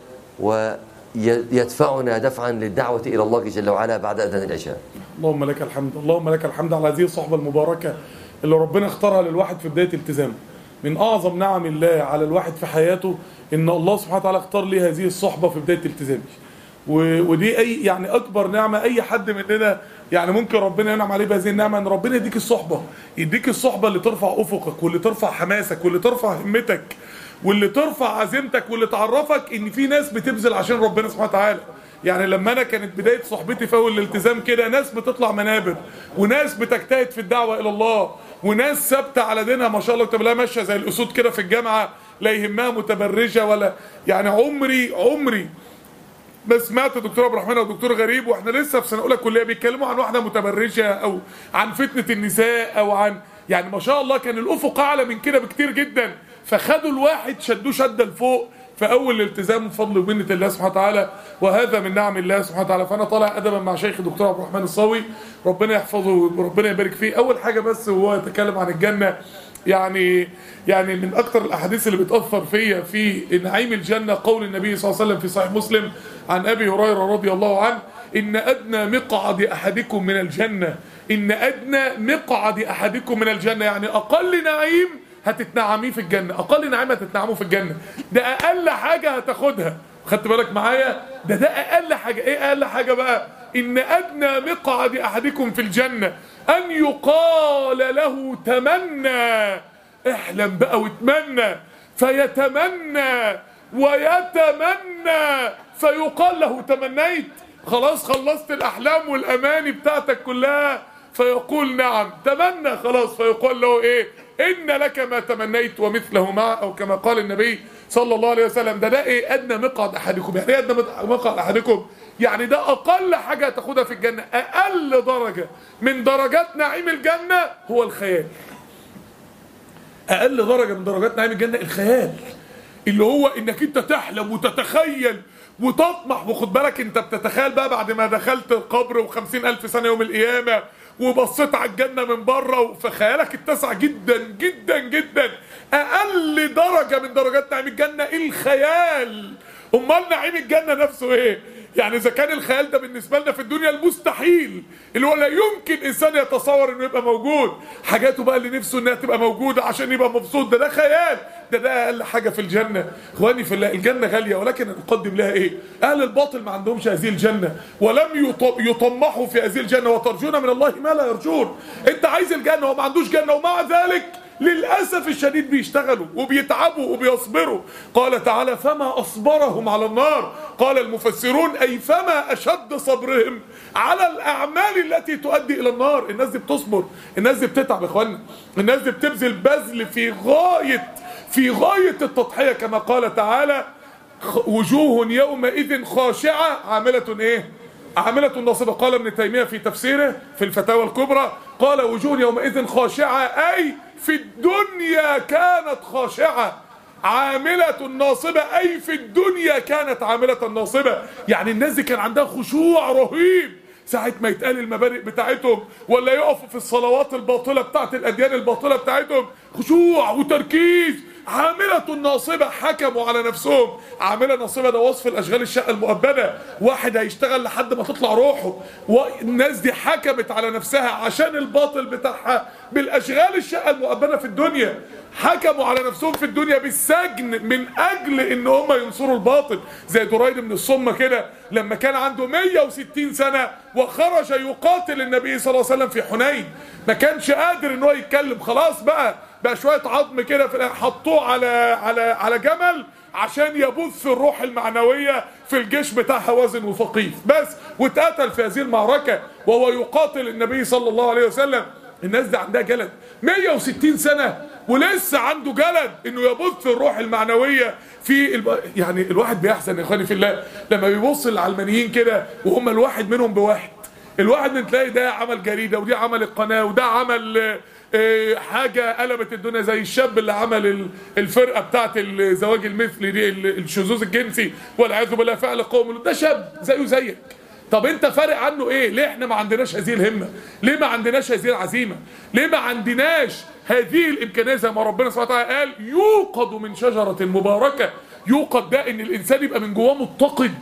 ويدفعنا دفعا للدعوة إلى الله جل وعلا بعد أذان العشاء
اللهم لك الحمد اللهم لك الحمد على هذه الصحبة المباركة اللي ربنا اختارها للواحد في بداية التزامه من أعظم نعم الله على الواحد في حياته إن الله سبحانه وتعالى اختار لي هذه الصحبة في بداية التزامي ودي أي يعني أكبر نعمة أي حد مننا يعني ممكن ربنا ينعم عليه بهذه النعمة ان ربنا يديك الصحبة يديك الصحبة اللي ترفع افقك واللي ترفع حماسك واللي ترفع همتك واللي ترفع عزيمتك واللي تعرفك ان في ناس بتبذل عشان ربنا سبحانه وتعالى يعني لما انا كانت بداية صحبتي في اول الالتزام كده ناس بتطلع منابر وناس بتجتهد في الدعوة الى الله وناس ثابتة على دينها ما شاء الله تبقى ماشية زي الاسود كده في الجامعة لا يهمها متبرجة ولا يعني عمري عمري ما سمعت دكتور عبد الرحمن ودكتور غريب واحنا لسه في سنه اولى كليه بيتكلموا عن واحده متبرجه او عن فتنه النساء او عن يعني ما شاء الله كان الافق اعلى من كده بكتير جدا فخدوا الواحد شدوه شده لفوق في اول الالتزام بفضل ومنه الله سبحانه وتعالى وهذا من نعم الله سبحانه وتعالى فانا طالع ادبا مع شيخ دكتور عبد الرحمن الصاوي ربنا يحفظه وربنا يبارك فيه اول حاجه بس وهو يتكلم عن الجنه يعني يعني من اكثر الاحاديث اللي بتاثر فيا في نعيم الجنه قول النبي صلى الله عليه وسلم في صحيح مسلم عن ابي هريره رضي الله عنه ان ادنى مقعد احدكم من الجنه ان ادنى مقعد احدكم من الجنه يعني اقل نعيم هتتنعميه في الجنه اقل نعيم هتتنعموه في الجنه ده اقل حاجه هتاخدها خدت بالك معايا ده ده اقل حاجه ايه اقل حاجه بقى ان ادنى مقعد احدكم في الجنه ان يقال له تمنى احلم بقى واتمنى فيتمنى ويتمنى فيقال له تمنيت خلاص خلصت الاحلام والاماني بتاعتك كلها فيقول نعم تمنى خلاص فيقال له ايه ان لك ما تمنيت ومثله معه او كما قال النبي صلى الله عليه وسلم ده ده ايه ادنى مقعد احدكم يعني ايه ادنى مقعد احدكم يعني ده اقل حاجه تاخدها في الجنه اقل درجه من درجات نعيم الجنه هو الخيال اقل درجه من درجات نعيم الجنه الخيال اللي هو انك انت تحلم وتتخيل وتطمح وخد بالك انت بتتخيل بقى بعد ما دخلت القبر وخمسين الف سنه يوم القيامه وبصيت على الجنه من بره فخيالك اتسع جدا جدا جدا اقل درجه من درجات نعيم الجنه الخيال امال نعيم الجنه نفسه ايه يعني اذا كان الخيال ده بالنسبه لنا في الدنيا المستحيل اللي هو لا يمكن انسان يتصور انه يبقى موجود حاجاته بقى اللي نفسه انها تبقى موجوده عشان يبقى مبسوط ده ده خيال ده ده اقل حاجه في الجنه اخواني في الله الجنه غاليه ولكن نقدم لها ايه اهل الباطل ما عندهمش هذه الجنه ولم يطمحوا في هذه الجنه وترجون من الله ما لا يرجون انت عايز الجنه وما عندوش جنه ومع ذلك للأسف الشديد بيشتغلوا وبيتعبوا وبيصبروا قال تعالى فما أصبرهم على النار قال المفسرون أي فما أشد صبرهم على الأعمال التي تؤدي إلى النار الناس دي بتصبر الناس دي بتتعب يا إخوانا الناس دي بتبذل بذل في غاية في غاية التضحية كما قال تعالى وجوه يومئذ خاشعة عاملة إيه عاملة ناصبة قال ابن تيمية في تفسيره في الفتاوى الكبرى قال وجوه يومئذ خاشعة أي في الدنيا كانت خاشعة عاملة ناصبة أي في الدنيا كانت عاملة ناصبة يعني الناس دي كان عندها خشوع رهيب ساعة ما يتقال المبادئ بتاعتهم ولا يقفوا في الصلوات الباطلة بتاعت الأديان الباطلة بتاعتهم خشوع وتركيز عاملة ناصبة حكموا على نفسهم عاملة ناصبة ده وصف الأشغال الشقة المؤبدة واحد هيشتغل لحد ما تطلع روحه والناس دي حكمت على نفسها عشان الباطل بتاعها بالأشغال الشقة المؤبدة في الدنيا حكموا على نفسهم في الدنيا بالسجن من أجل إن هم ينصروا الباطل زي دريد من الصمة كده لما كان عنده 160 سنة وخرج يقاتل النبي صلى الله عليه وسلم في حنين ما كانش قادر ان هو يتكلم خلاص بقى بقى شويه عظم كده في حطوه على على على جمل عشان يبث الروح المعنويه في الجيش بتاع حوازن وثقيف بس واتقتل في هذه المعركه وهو يقاتل النبي صلى الله عليه وسلم الناس دي عندها جلد 160 سنه ولسه عنده جلد انه يبث الروح المعنويه في الب... يعني الواحد بيحزن يا اخواني في الله لما بيبص للعلمانيين كده وهم الواحد منهم بواحد الواحد من تلاقي ده عمل جريده ودي عمل القناه وده عمل آه، حاجه قلبت الدنيا زي الشاب اللي عمل ال- الفرقه بتاعت الزواج المثلي دي ال- الشذوذ الجنسي والعياذ بالله فعل قوم ده شاب زيه زيك طب انت فارق عنه ايه ليه احنا ما عندناش هذه الهمه ليه ما عندناش هذه العزيمه ليه ما عندناش هذه الامكانيه زي ما ربنا سبحانه وتعالى قال يوقد من شجره مباركه يوقد ده ان الانسان يبقى من جواه متقد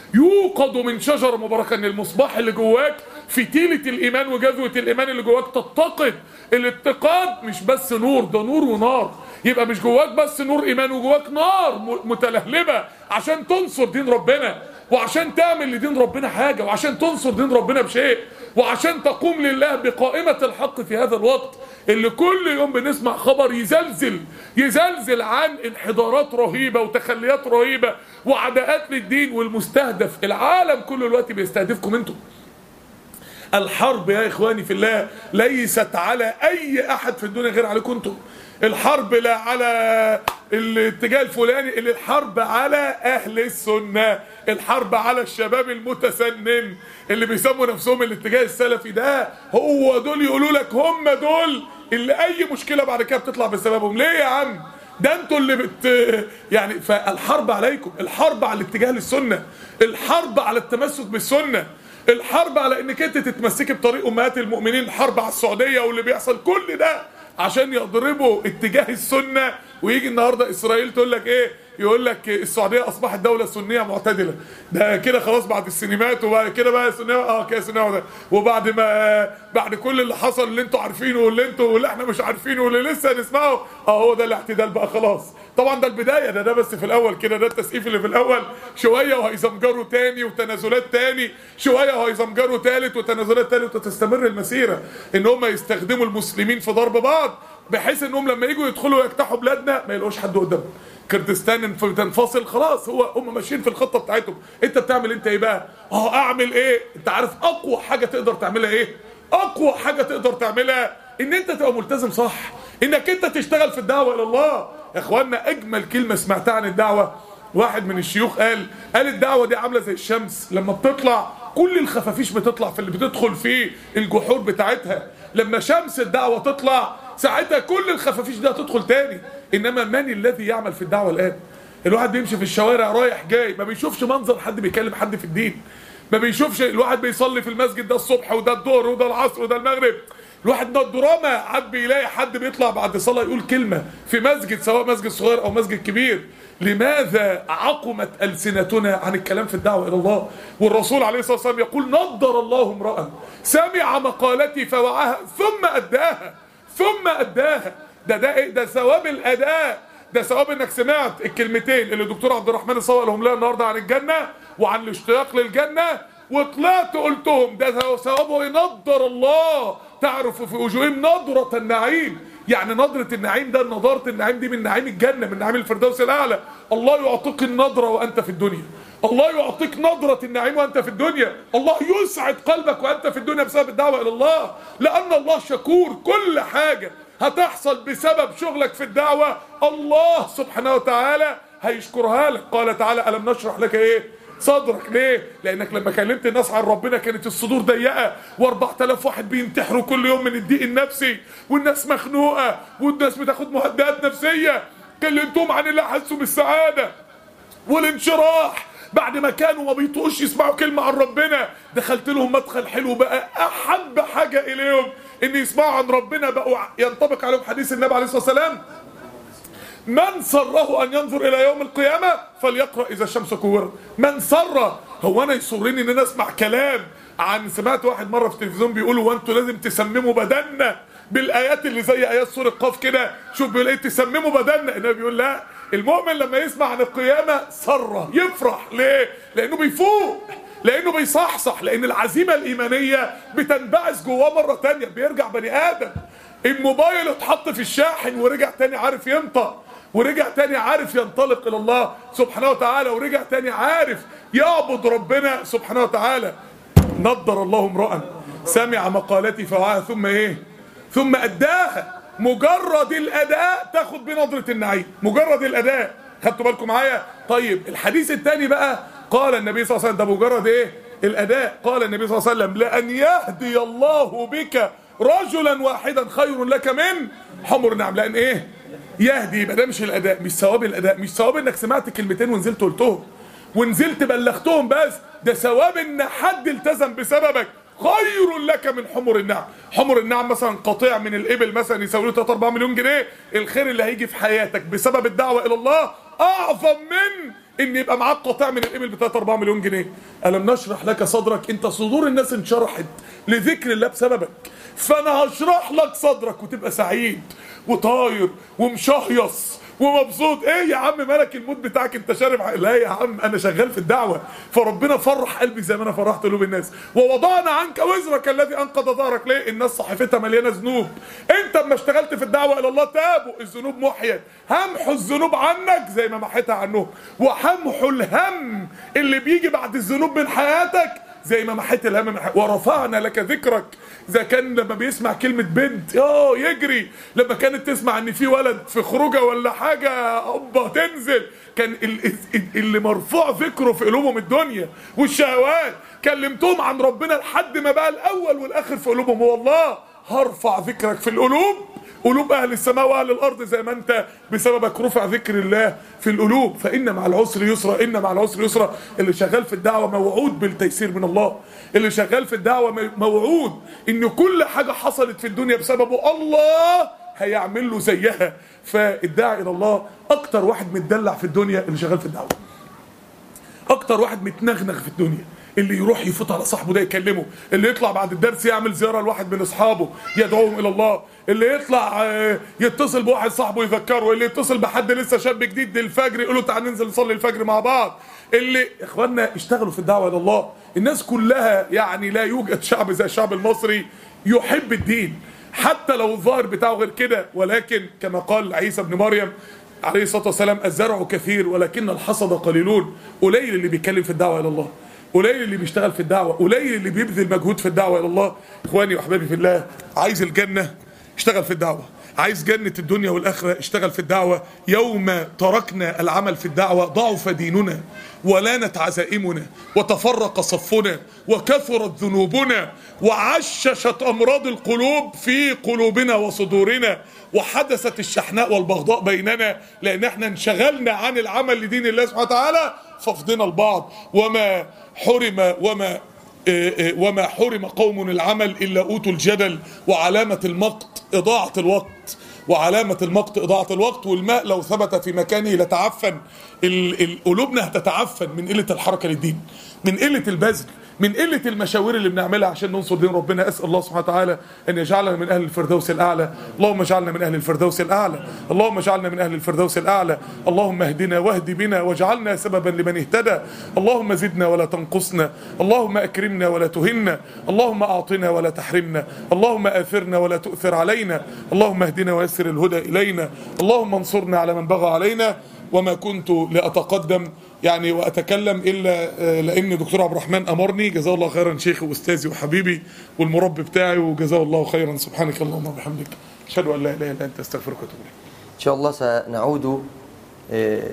يوقد من شجره مباركه ان المصباح اللي جواك فتيله الايمان وجذوه الايمان اللي جواك تتقد الاتقاد مش بس نور ده نور ونار يبقى مش جواك بس نور ايمان وجواك نار م- متلهلبه عشان تنصر دين ربنا وعشان تعمل لدين ربنا حاجه وعشان تنصر دين ربنا بشيء وعشان تقوم لله بقائمه الحق في هذا الوقت اللي كل يوم بنسمع خبر يزلزل يزلزل عن انحدارات رهيبه وتخليات رهيبه وعداءات للدين والمستهدف العالم كله الوقت بيستهدفكم انتم الحرب يا اخواني في الله ليست على اي احد في الدنيا غير عليكم انتم الحرب لا على الاتجاه الفلاني اللي الحرب على اهل السنه الحرب على الشباب المتسنن اللي بيسموا نفسهم الاتجاه السلفي ده هو دول يقولوا لك هم دول اللي اي مشكله بعد كده بتطلع بسببهم ليه يا عم ده انتوا اللي بت يعني فالحرب عليكم الحرب على الاتجاه للسنه الحرب على التمسك بالسنه الحرب على انك انت تتمسكي بطريق امهات المؤمنين الحرب على السعوديه واللي بيحصل كل ده عشان يضربوا اتجاه السنه ويجي النهارده اسرائيل تقول لك ايه يقول لك السعوديه اصبحت دوله سنيه معتدله ده كده خلاص بعد السينمات وبعد كده بقى سنيه اه كده سنيه معتدلة. وبعد ما بعد كل اللي حصل اللي انتوا عارفينه واللي انتوا واللي احنا مش عارفينه واللي لسه هنسمعه اه هو ده الاعتدال بقى خلاص طبعا ده البدايه ده ده بس في الاول كده ده التسقيف اللي في الاول شويه وهيزمجروا تاني وتنازلات تاني شويه وهيزمجروا تالت وتنازلات تالت وتستمر المسيره ان هم يستخدموا المسلمين في ضرب بعض بحيث انهم لما يجوا يدخلوا يجتاحوا بلادنا ما يلاقوش حد قدامهم كردستان تنفصل خلاص هو هم ماشيين في الخطه بتاعتهم انت بتعمل انت ايه بقى اه اعمل ايه انت عارف اقوى حاجه تقدر تعملها ايه اقوى حاجه تقدر تعملها ان انت تبقى ملتزم صح انك انت تشتغل في الدعوه الى الله يا اخوانا اجمل كلمه سمعتها عن الدعوه واحد من الشيوخ قال قال الدعوه دي عامله زي الشمس لما بتطلع كل الخفافيش بتطلع في اللي بتدخل في الجحور بتاعتها لما شمس الدعوه تطلع ساعتها كل الخفافيش دي هتدخل تاني انما من الذي يعمل في الدعوه الان الواحد بيمشي في الشوارع رايح جاي ما بيشوفش منظر حد بيكلم حد في الدين ما بيشوفش الواحد بيصلي في المسجد ده الصبح وده الظهر وده العصر وده المغرب الواحد ده الدراما عاد بيلاقي حد بيطلع بعد صلاة يقول كلمة في مسجد سواء مسجد صغير أو مسجد كبير لماذا عقمت ألسنتنا عن الكلام في الدعوة إلى الله والرسول عليه الصلاة والسلام يقول نضر الله امرأ سمع مقالتي فوعاها ثم أداها ثم أداها ده ده إيه ده ثواب الأداء ده ثواب انك سمعت الكلمتين اللي الدكتور عبد الرحمن صور لهم لها النهارده عن الجنه وعن الاشتياق للجنه وطلعت قلتهم ده ثوابه ينضر الله تعرف في وجوههم نضرة النعيم يعني نضرة النعيم ده نضارة النعيم دي من نعيم الجنة من نعيم الفردوس الأعلى الله يعطيك النضرة وأنت في الدنيا الله يعطيك نضرة النعيم وأنت في الدنيا الله يسعد قلبك وأنت في الدنيا بسبب الدعوة إلى الله لأن الله شكور كل حاجة هتحصل بسبب شغلك في الدعوة الله سبحانه وتعالى هيشكرها لك قال تعالى ألم نشرح لك إيه صدرك ليه لانك لما كلمت الناس عن ربنا كانت الصدور ضيقه و4000 واحد بينتحروا كل يوم من الضيق النفسي والناس مخنوقه والناس بتاخد مهدئات نفسيه كلمتهم عن الله حسوا بالسعاده والانشراح بعد ما كانوا ما بيطوش يسمعوا كلمة عن ربنا دخلت لهم مدخل حلو بقى أحب حاجة إليهم إن يسمعوا عن ربنا بقوا ينطبق عليهم حديث النبي عليه الصلاة والسلام من سره أن ينظر إلى يوم القيامة فليقرأ إذا الشمس كورت من سره هو أنا يسرني إن أنا أسمع كلام عن سمعت واحد مرة في التلفزيون بيقول هو أنتوا لازم تسمموا بدنا بالآيات اللي زي آيات سورة قاف كده شوف بيقول إيه تسمموا بدنا النبي بيقول لا المؤمن لما يسمع عن القيامة سره يفرح ليه؟ لأنه بيفوق لأنه بيصحصح لأن العزيمة الإيمانية بتنبعث جواه مرة تانية بيرجع بني آدم الموبايل اتحط في الشاحن ورجع تاني عارف ينطق ورجع تاني عارف ينطلق إلى الله سبحانه وتعالى ورجع تاني عارف يعبد ربنا سبحانه وتعالى نضر الله امرأ سمع مقالتي فوعاها ثم ايه ثم أداها مجرد الأداء تاخد بنظرة النعيم مجرد الأداء خدتوا بالكم معايا طيب الحديث الثاني بقى قال النبي صلى الله عليه وسلم ده مجرد ايه الأداء قال النبي صلى الله عليه وسلم لأن يهدي الله بك رجلا واحدا خير لك من حمر نعم لأن ايه يهدي يبقى ده مش الأداء مش ثواب الأداء مش ثواب انك سمعت كلمتين ونزلت قلتهم ونزلت بلغتهم بس ده ثواب ان حد التزم بسببك خير لك من حمر النعم حمر النعم مثلا قطيع من الابل مثلا يساوي له 3 4 مليون جنيه الخير اللي هيجي في حياتك بسبب الدعوه الى الله اعظم من ان يبقى معاك قطيع من الابل ب 3 4 مليون جنيه الم نشرح لك صدرك انت صدور الناس انشرحت لذكر الله بسببك فانا هشرح لك صدرك وتبقى سعيد وطاير ومشهيص ومبسوط ايه يا عم ملك الموت بتاعك انت شارب ع- لا يا عم انا شغال في الدعوه فربنا فرح قلبي زي ما انا فرحت قلوب الناس ووضعنا عنك وزرك الذي انقض ظهرك ليه الناس صحيفتها مليانه ذنوب انت اما اشتغلت في الدعوه الى الله تابوا الذنوب محيت همحوا الذنوب عنك زي ما محيتها عنهم وهمحوا الهم اللي بيجي بعد الذنوب من حياتك زي ما محيت الهم من حياتك ورفعنا لك ذكرك اذا كان لما بيسمع كلمه بنت اه يجري لما كانت تسمع ان في ولد في خروجه ولا حاجه ابا تنزل كان ال- ال- اللي مرفوع ذكره في قلوبهم الدنيا والشهوات كلمتهم عن ربنا لحد ما بقى الاول والاخر في قلوبهم هو الله هرفع ذكرك في القلوب قلوب اهل السماء واهل الارض زي ما انت بسببك رفع ذكر الله في القلوب فان مع العسر يسرا ان مع العسر يسرا اللي شغال في الدعوه موعود بالتيسير من الله اللي شغال في الدعوه مو- موعود ان كل حاجه حصلت في الدنيا بسببه الله هيعمل له زيها فالداعي الى الله اكتر واحد متدلع في الدنيا اللي شغال في الدعوه اكتر واحد متنغنغ في الدنيا اللي يروح يفوت على صاحبه ده يكلمه اللي يطلع بعد الدرس يعمل زياره لواحد من اصحابه يدعوهم الى الله اللي يطلع آه، يتصل بواحد صاحبه يذكره اللي يتصل بحد لسه شاب جديد الفجر يقول له تعال ننزل نصلي الفجر مع بعض اللي اخواننا اشتغلوا في الدعوه الى الله الناس كلها يعني لا يوجد شعب زي الشعب المصري يحب الدين حتى لو الظاهر بتاعه غير كده ولكن كما قال عيسى بن مريم عليه الصلاه والسلام الزرع كثير ولكن الحصد قليلون قليل اللي بيتكلم في الدعوه الى الله قليل اللي بيشتغل في الدعوه قليل اللي بيبذل مجهود في الدعوه الى الله اخواني واحبابي في الله عايز الجنه اشتغل في الدعوه عايز جنة الدنيا والآخرة اشتغل في الدعوة يوم تركنا العمل في الدعوة ضعف ديننا ولانت عزائمنا وتفرق صفنا وكثرت ذنوبنا وعششت أمراض القلوب في قلوبنا وصدورنا وحدثت الشحناء والبغضاء بيننا لأن احنا انشغلنا عن العمل لدين الله سبحانه وتعالى ففضنا البعض وما حرم وما إيه إيه وما حرم قوم العمل إلا أوتوا الجدل وعلامة المقت إضاعة الوقت وعلامة المقت إضاعة الوقت والماء لو ثبت في مكانه لتعفن ال- ال- قلوبنا هتتعفن من قلة الحركة للدين من قلة البذل من قلة المشاوير اللي بنعملها عشان ننصر دين ربنا أسأل الله سبحانه وتعالى أن يجعلنا من أهل الفردوس الأعلى اللهم اجعلنا من أهل الفردوس الأعلى اللهم اجعلنا من أهل الفردوس الأعلى اللهم اهدنا واهد بنا واجعلنا سببا لمن اهتدى اللهم زدنا ولا تنقصنا اللهم أكرمنا ولا تهنا اللهم أعطنا ولا تحرمنا اللهم آثرنا ولا تؤثر علينا اللهم اهدنا ويسر الهدى إلينا اللهم انصرنا على من بغى علينا وما كنت لأتقدم يعني وأتكلم إلا آه، لأن دكتور عبد الرحمن أمرني جزاه الله خيرا شيخي وأستاذي وحبيبي والمربي بتاعي وجزاه الله خيرا سبحانك اللهم وبحمدك أشهد أن لا إله إلا أنت أستغفرك وأتوب إليك
إن شاء الله سنعود آه،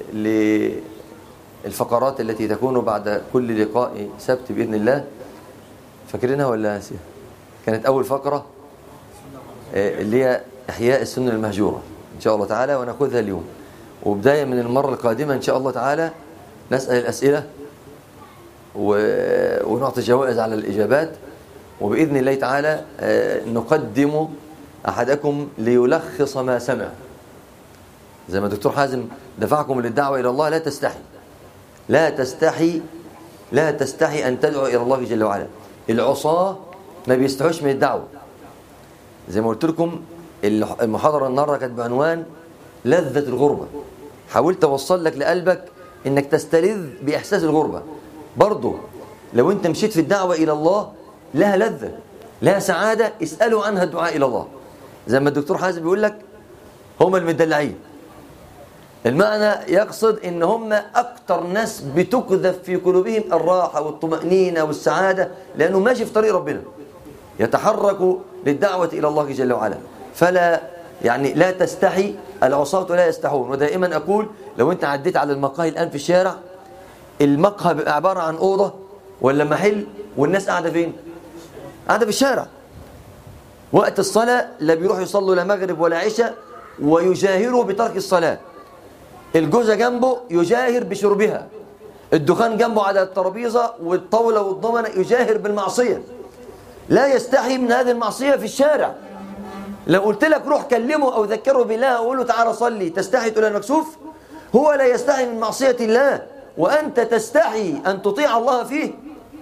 للفقرات التي تكون بعد كل لقاء سبت بإذن الله فاكرينها ولا ناسيها؟ كانت أول فقرة آه، اللي هي إحياء السنة المهجورة إن شاء الله تعالى ونأخذها اليوم وبداية من المرة القادمة إن شاء الله تعالى نسأل الأسئلة و... ونعطي جوائز على الإجابات وبإذن الله تعالى آه، نقدم أحدكم ليلخص ما سمع زي ما الدكتور حازم دفعكم للدعوة إلى الله لا تستحي لا تستحي لا تستحي أن تدعو إلى الله جل وعلا العصاة ما بيستحوش من الدعوة زي ما قلت لكم المحاضرة النهاردة كانت بعنوان لذة الغربة حاولت أوصل لك لقلبك إنك تستلذ بإحساس الغربة برضه لو أنت مشيت في الدعوة إلى الله لها لذة لها سعادة اسألوا عنها الدعاء إلى الله زي ما الدكتور حازم بيقول لك هم المدلعين المعنى يقصد ان هم اكتر ناس بتكذب في قلوبهم الراحه والطمانينه والسعاده لانه ماشي في طريق ربنا يتحرك للدعوه الى الله جل وعلا فلا يعني لا تستحي العصاة لا يستحون ودائما اقول لو انت عديت على المقاهي الان في الشارع المقهى بيبقى عباره عن اوضه ولا محل والناس قاعده فين؟ قاعده في الشارع وقت الصلاه لا بيروحوا يصلوا لا مغرب ولا عشاء ويجاهروا بترك الصلاه الجوزة جنبه يجاهر بشربها الدخان جنبه على الترابيزة والطاولة والضمنة يجاهر بالمعصية لا يستحي من هذه المعصية في الشارع لو قلت لك روح كلمه أو ذكره بالله أو قول له تعالى صلي تستحي تقول مكسوف هو لا يستحي من معصية الله وأنت تستحي أن تطيع الله فيه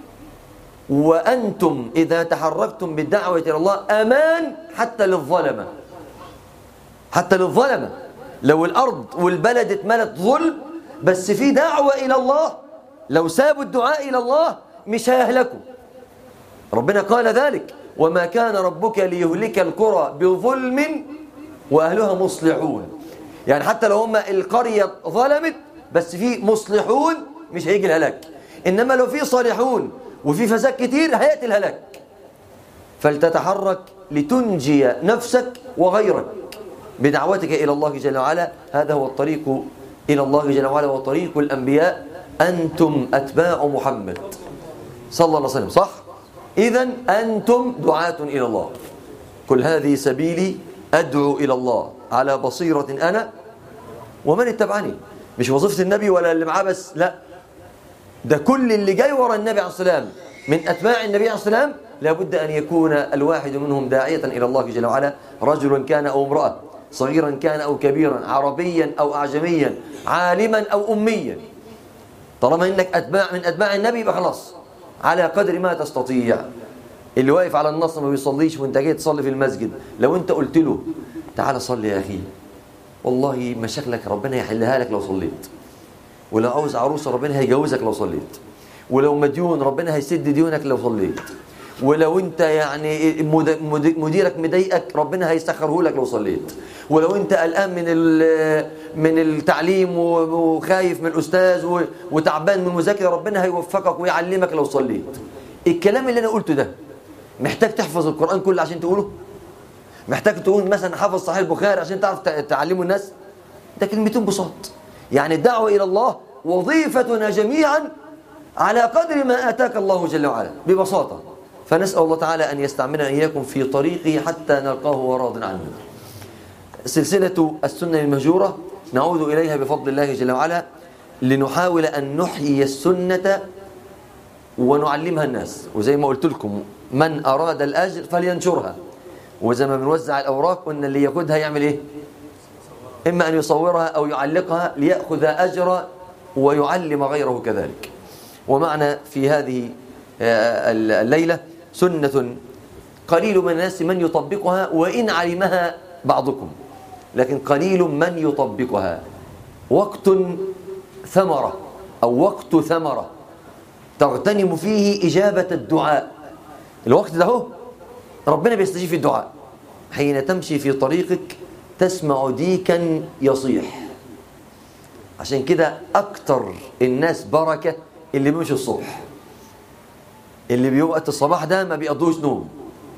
وأنتم إذا تحركتم بالدعوة إلى الله أمان حتى للظلمة حتى للظلمة لو الأرض والبلد اتملت ظلم بس في دعوة إلى الله لو سابوا الدعاء إلى الله مش هيهلكوا ربنا قال ذلك وما كان ربك ليهلك القرى بظلم وأهلها مصلحون يعني حتى لو هم القرية ظلمت بس في مصلحون مش هيجي الهلاك إنما لو في صالحون وفي فساد كتير هيأتي الهلاك فلتتحرك لتنجي نفسك وغيرك بدعوتك إلى الله جل وعلا هذا هو الطريق إلى الله جل وعلا وطريق الأنبياء أنتم أتباع محمد صلى الله عليه وسلم صح؟ إذا أنتم دعاة إلى الله كل هذه سبيلي أدعو إلى الله على بصيرة أنا ومن اتبعني مش وظيفة النبي ولا اللي معاه بس لا ده كل اللي جاي ورا النبي عليه السلام من أتباع النبي عليه السلام لابد أن يكون الواحد منهم داعية إلى الله جل وعلا رجل كان أو امرأة صغيرا كان أو كبيرا عربيا أو أعجميا عالما أو أميا طالما إنك أتباع من أتباع النبي يبقى خلاص على قدر ما تستطيع اللي واقف على النص ما بيصليش وانت جاي تصلي في المسجد لو انت قلت له تعال صلي يا اخي والله مشاكلك ربنا يحلها لك لو صليت ولو عاوز عروسه ربنا هيجوزك لو صليت ولو مديون ربنا هيسد ديونك لو صليت ولو انت يعني مديرك مضايقك ربنا هيسخره لك لو صليت ولو انت قلقان من من التعليم وخايف من الاستاذ وتعبان من المذاكره ربنا هيوفقك ويعلمك لو صليت الكلام اللي انا قلته ده محتاج تحفظ القران كله عشان تقوله محتاج تقول مثلا حافظ صحيح البخاري عشان تعرف تعلمه الناس ده كلمتين بساط يعني الدعوه الى الله وظيفتنا جميعا على قدر ما اتاك الله جل وعلا ببساطه فنسأل الله تعالى أن يستعملنا إياكم في طريقه حتى نلقاه وراض عنه سلسلة السنة المهجورة نعود إليها بفضل الله جل وعلا لنحاول أن نحيي السنة ونعلمها الناس وزي ما قلت لكم من أراد الأجر فلينشرها وزي ما بنوزع الأوراق قلنا اللي ياخدها يعمل إيه إما أن يصورها أو يعلقها ليأخذ أجر ويعلم غيره كذلك ومعنا في هذه الليلة سنة قليل من الناس من يطبقها وإن علمها بعضكم لكن قليل من يطبقها وقت ثمرة أو وقت ثمرة تغتنم فيه إجابة الدعاء الوقت ده هو ربنا بيستجيب في الدعاء حين تمشي في طريقك تسمع ديكا يصيح عشان كده أكتر الناس بركة اللي بيمشي الصبح اللي بيوقت الصباح ده ما بيقضوش نوم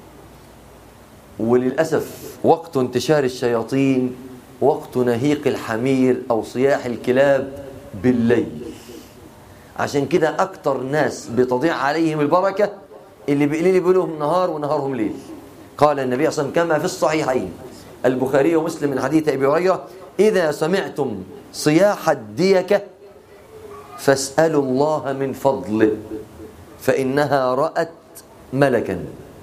وللأسف وقت انتشار الشياطين وقت نهيق الحمير أو صياح الكلاب بالليل عشان كده أكتر ناس بتضيع عليهم البركة اللي اللي بيقولهم نهار ونهارهم ليل قال النبي صلى الله عليه وسلم كما في الصحيحين البخاري ومسلم من حديث أبي هريرة إذا سمعتم صياح الديكة فاسألوا الله من فضله فإنها رأت ملكا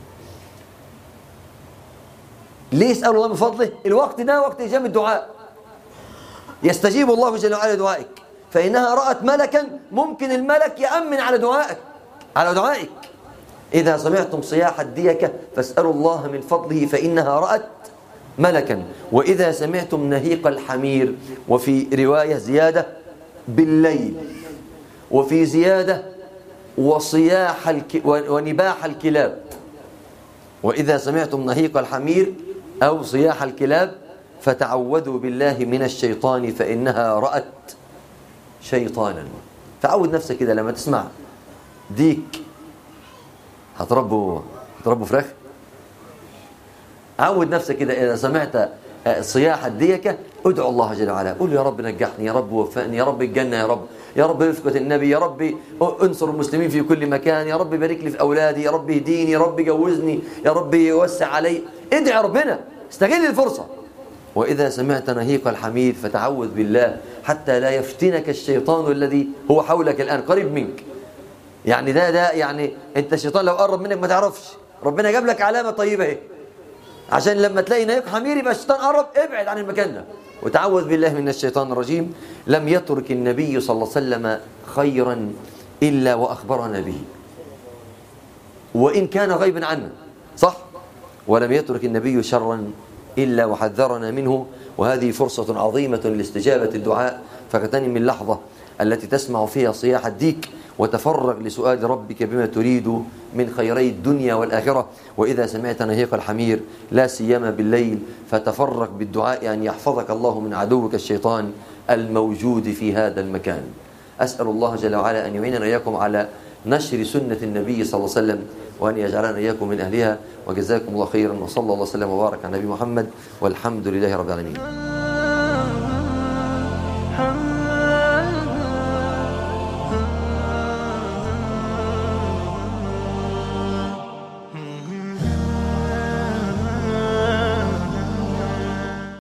ليه اسألوا الله من فضله الوقت ده وقت إجابة الدعاء يستجيب الله جل وعلا دعائك فإنها رأت ملكا ممكن الملك يأمن على دعائك على دعائك إذا سمعتم صياح الديكة فاسألوا الله من فضله فإنها رأت ملكا وإذا سمعتم نهيق الحمير وفي رواية زيادة بالليل وفي زيادة وصياح الك... ونباح الكلاب وإذا سمعتم نهيق الحمير أو صياح الكلاب فتعوذوا بالله من الشيطان فإنها رأت شيطانا تعود نفسك كده لما تسمع ديك هتربوا هتربوا فراخ عود نفسك كده إذا سمعت صياح الديكة ادعو الله جل وعلا قول يا رب نجحني يا رب وفقني يا رب الجنة يا رب يا رب رفقة النبي يا رب انصر المسلمين في كل مكان يا رب بارك لي في أولادي يا رب اهديني يا رب جوزني يا رب يوسع علي ادعي ربنا استغل الفرصة وإذا سمعت نهيق الحمير فتعوذ بالله حتى لا يفتنك الشيطان الذي هو حولك الآن قريب منك يعني ده ده يعني انت الشيطان لو قرب منك ما تعرفش ربنا جاب لك علامة طيبة اهي عشان لما تلاقي نهيق حمير يبقى الشيطان قرب ابعد عن المكان ده وتعوذ بالله من الشيطان الرجيم لم يترك النبي صلى الله عليه وسلم خيرا إلا وأخبرنا به وإن كان غيبا عنا صح ولم يترك النبي شرا إلا وحذرنا منه وهذه فرصة عظيمة لاستجابة الدعاء فاغتنم اللحظة التي تسمع فيها صياح الديك وتفرغ لسؤال ربك بما تريد من خيري الدنيا والآخرة وإذا سمعت نهيق الحمير لا سيما بالليل فتفرغ بالدعاء أن يحفظك الله من عدوك الشيطان الموجود في هذا المكان أسأل الله جل وعلا أن يعيننا إياكم على نشر سنة النبي صلى الله عليه وسلم وأن يجعلنا إياكم من أهلها وجزاكم الله خيرا وصلى الله وسلم وبارك على نبي محمد والحمد لله رب العالمين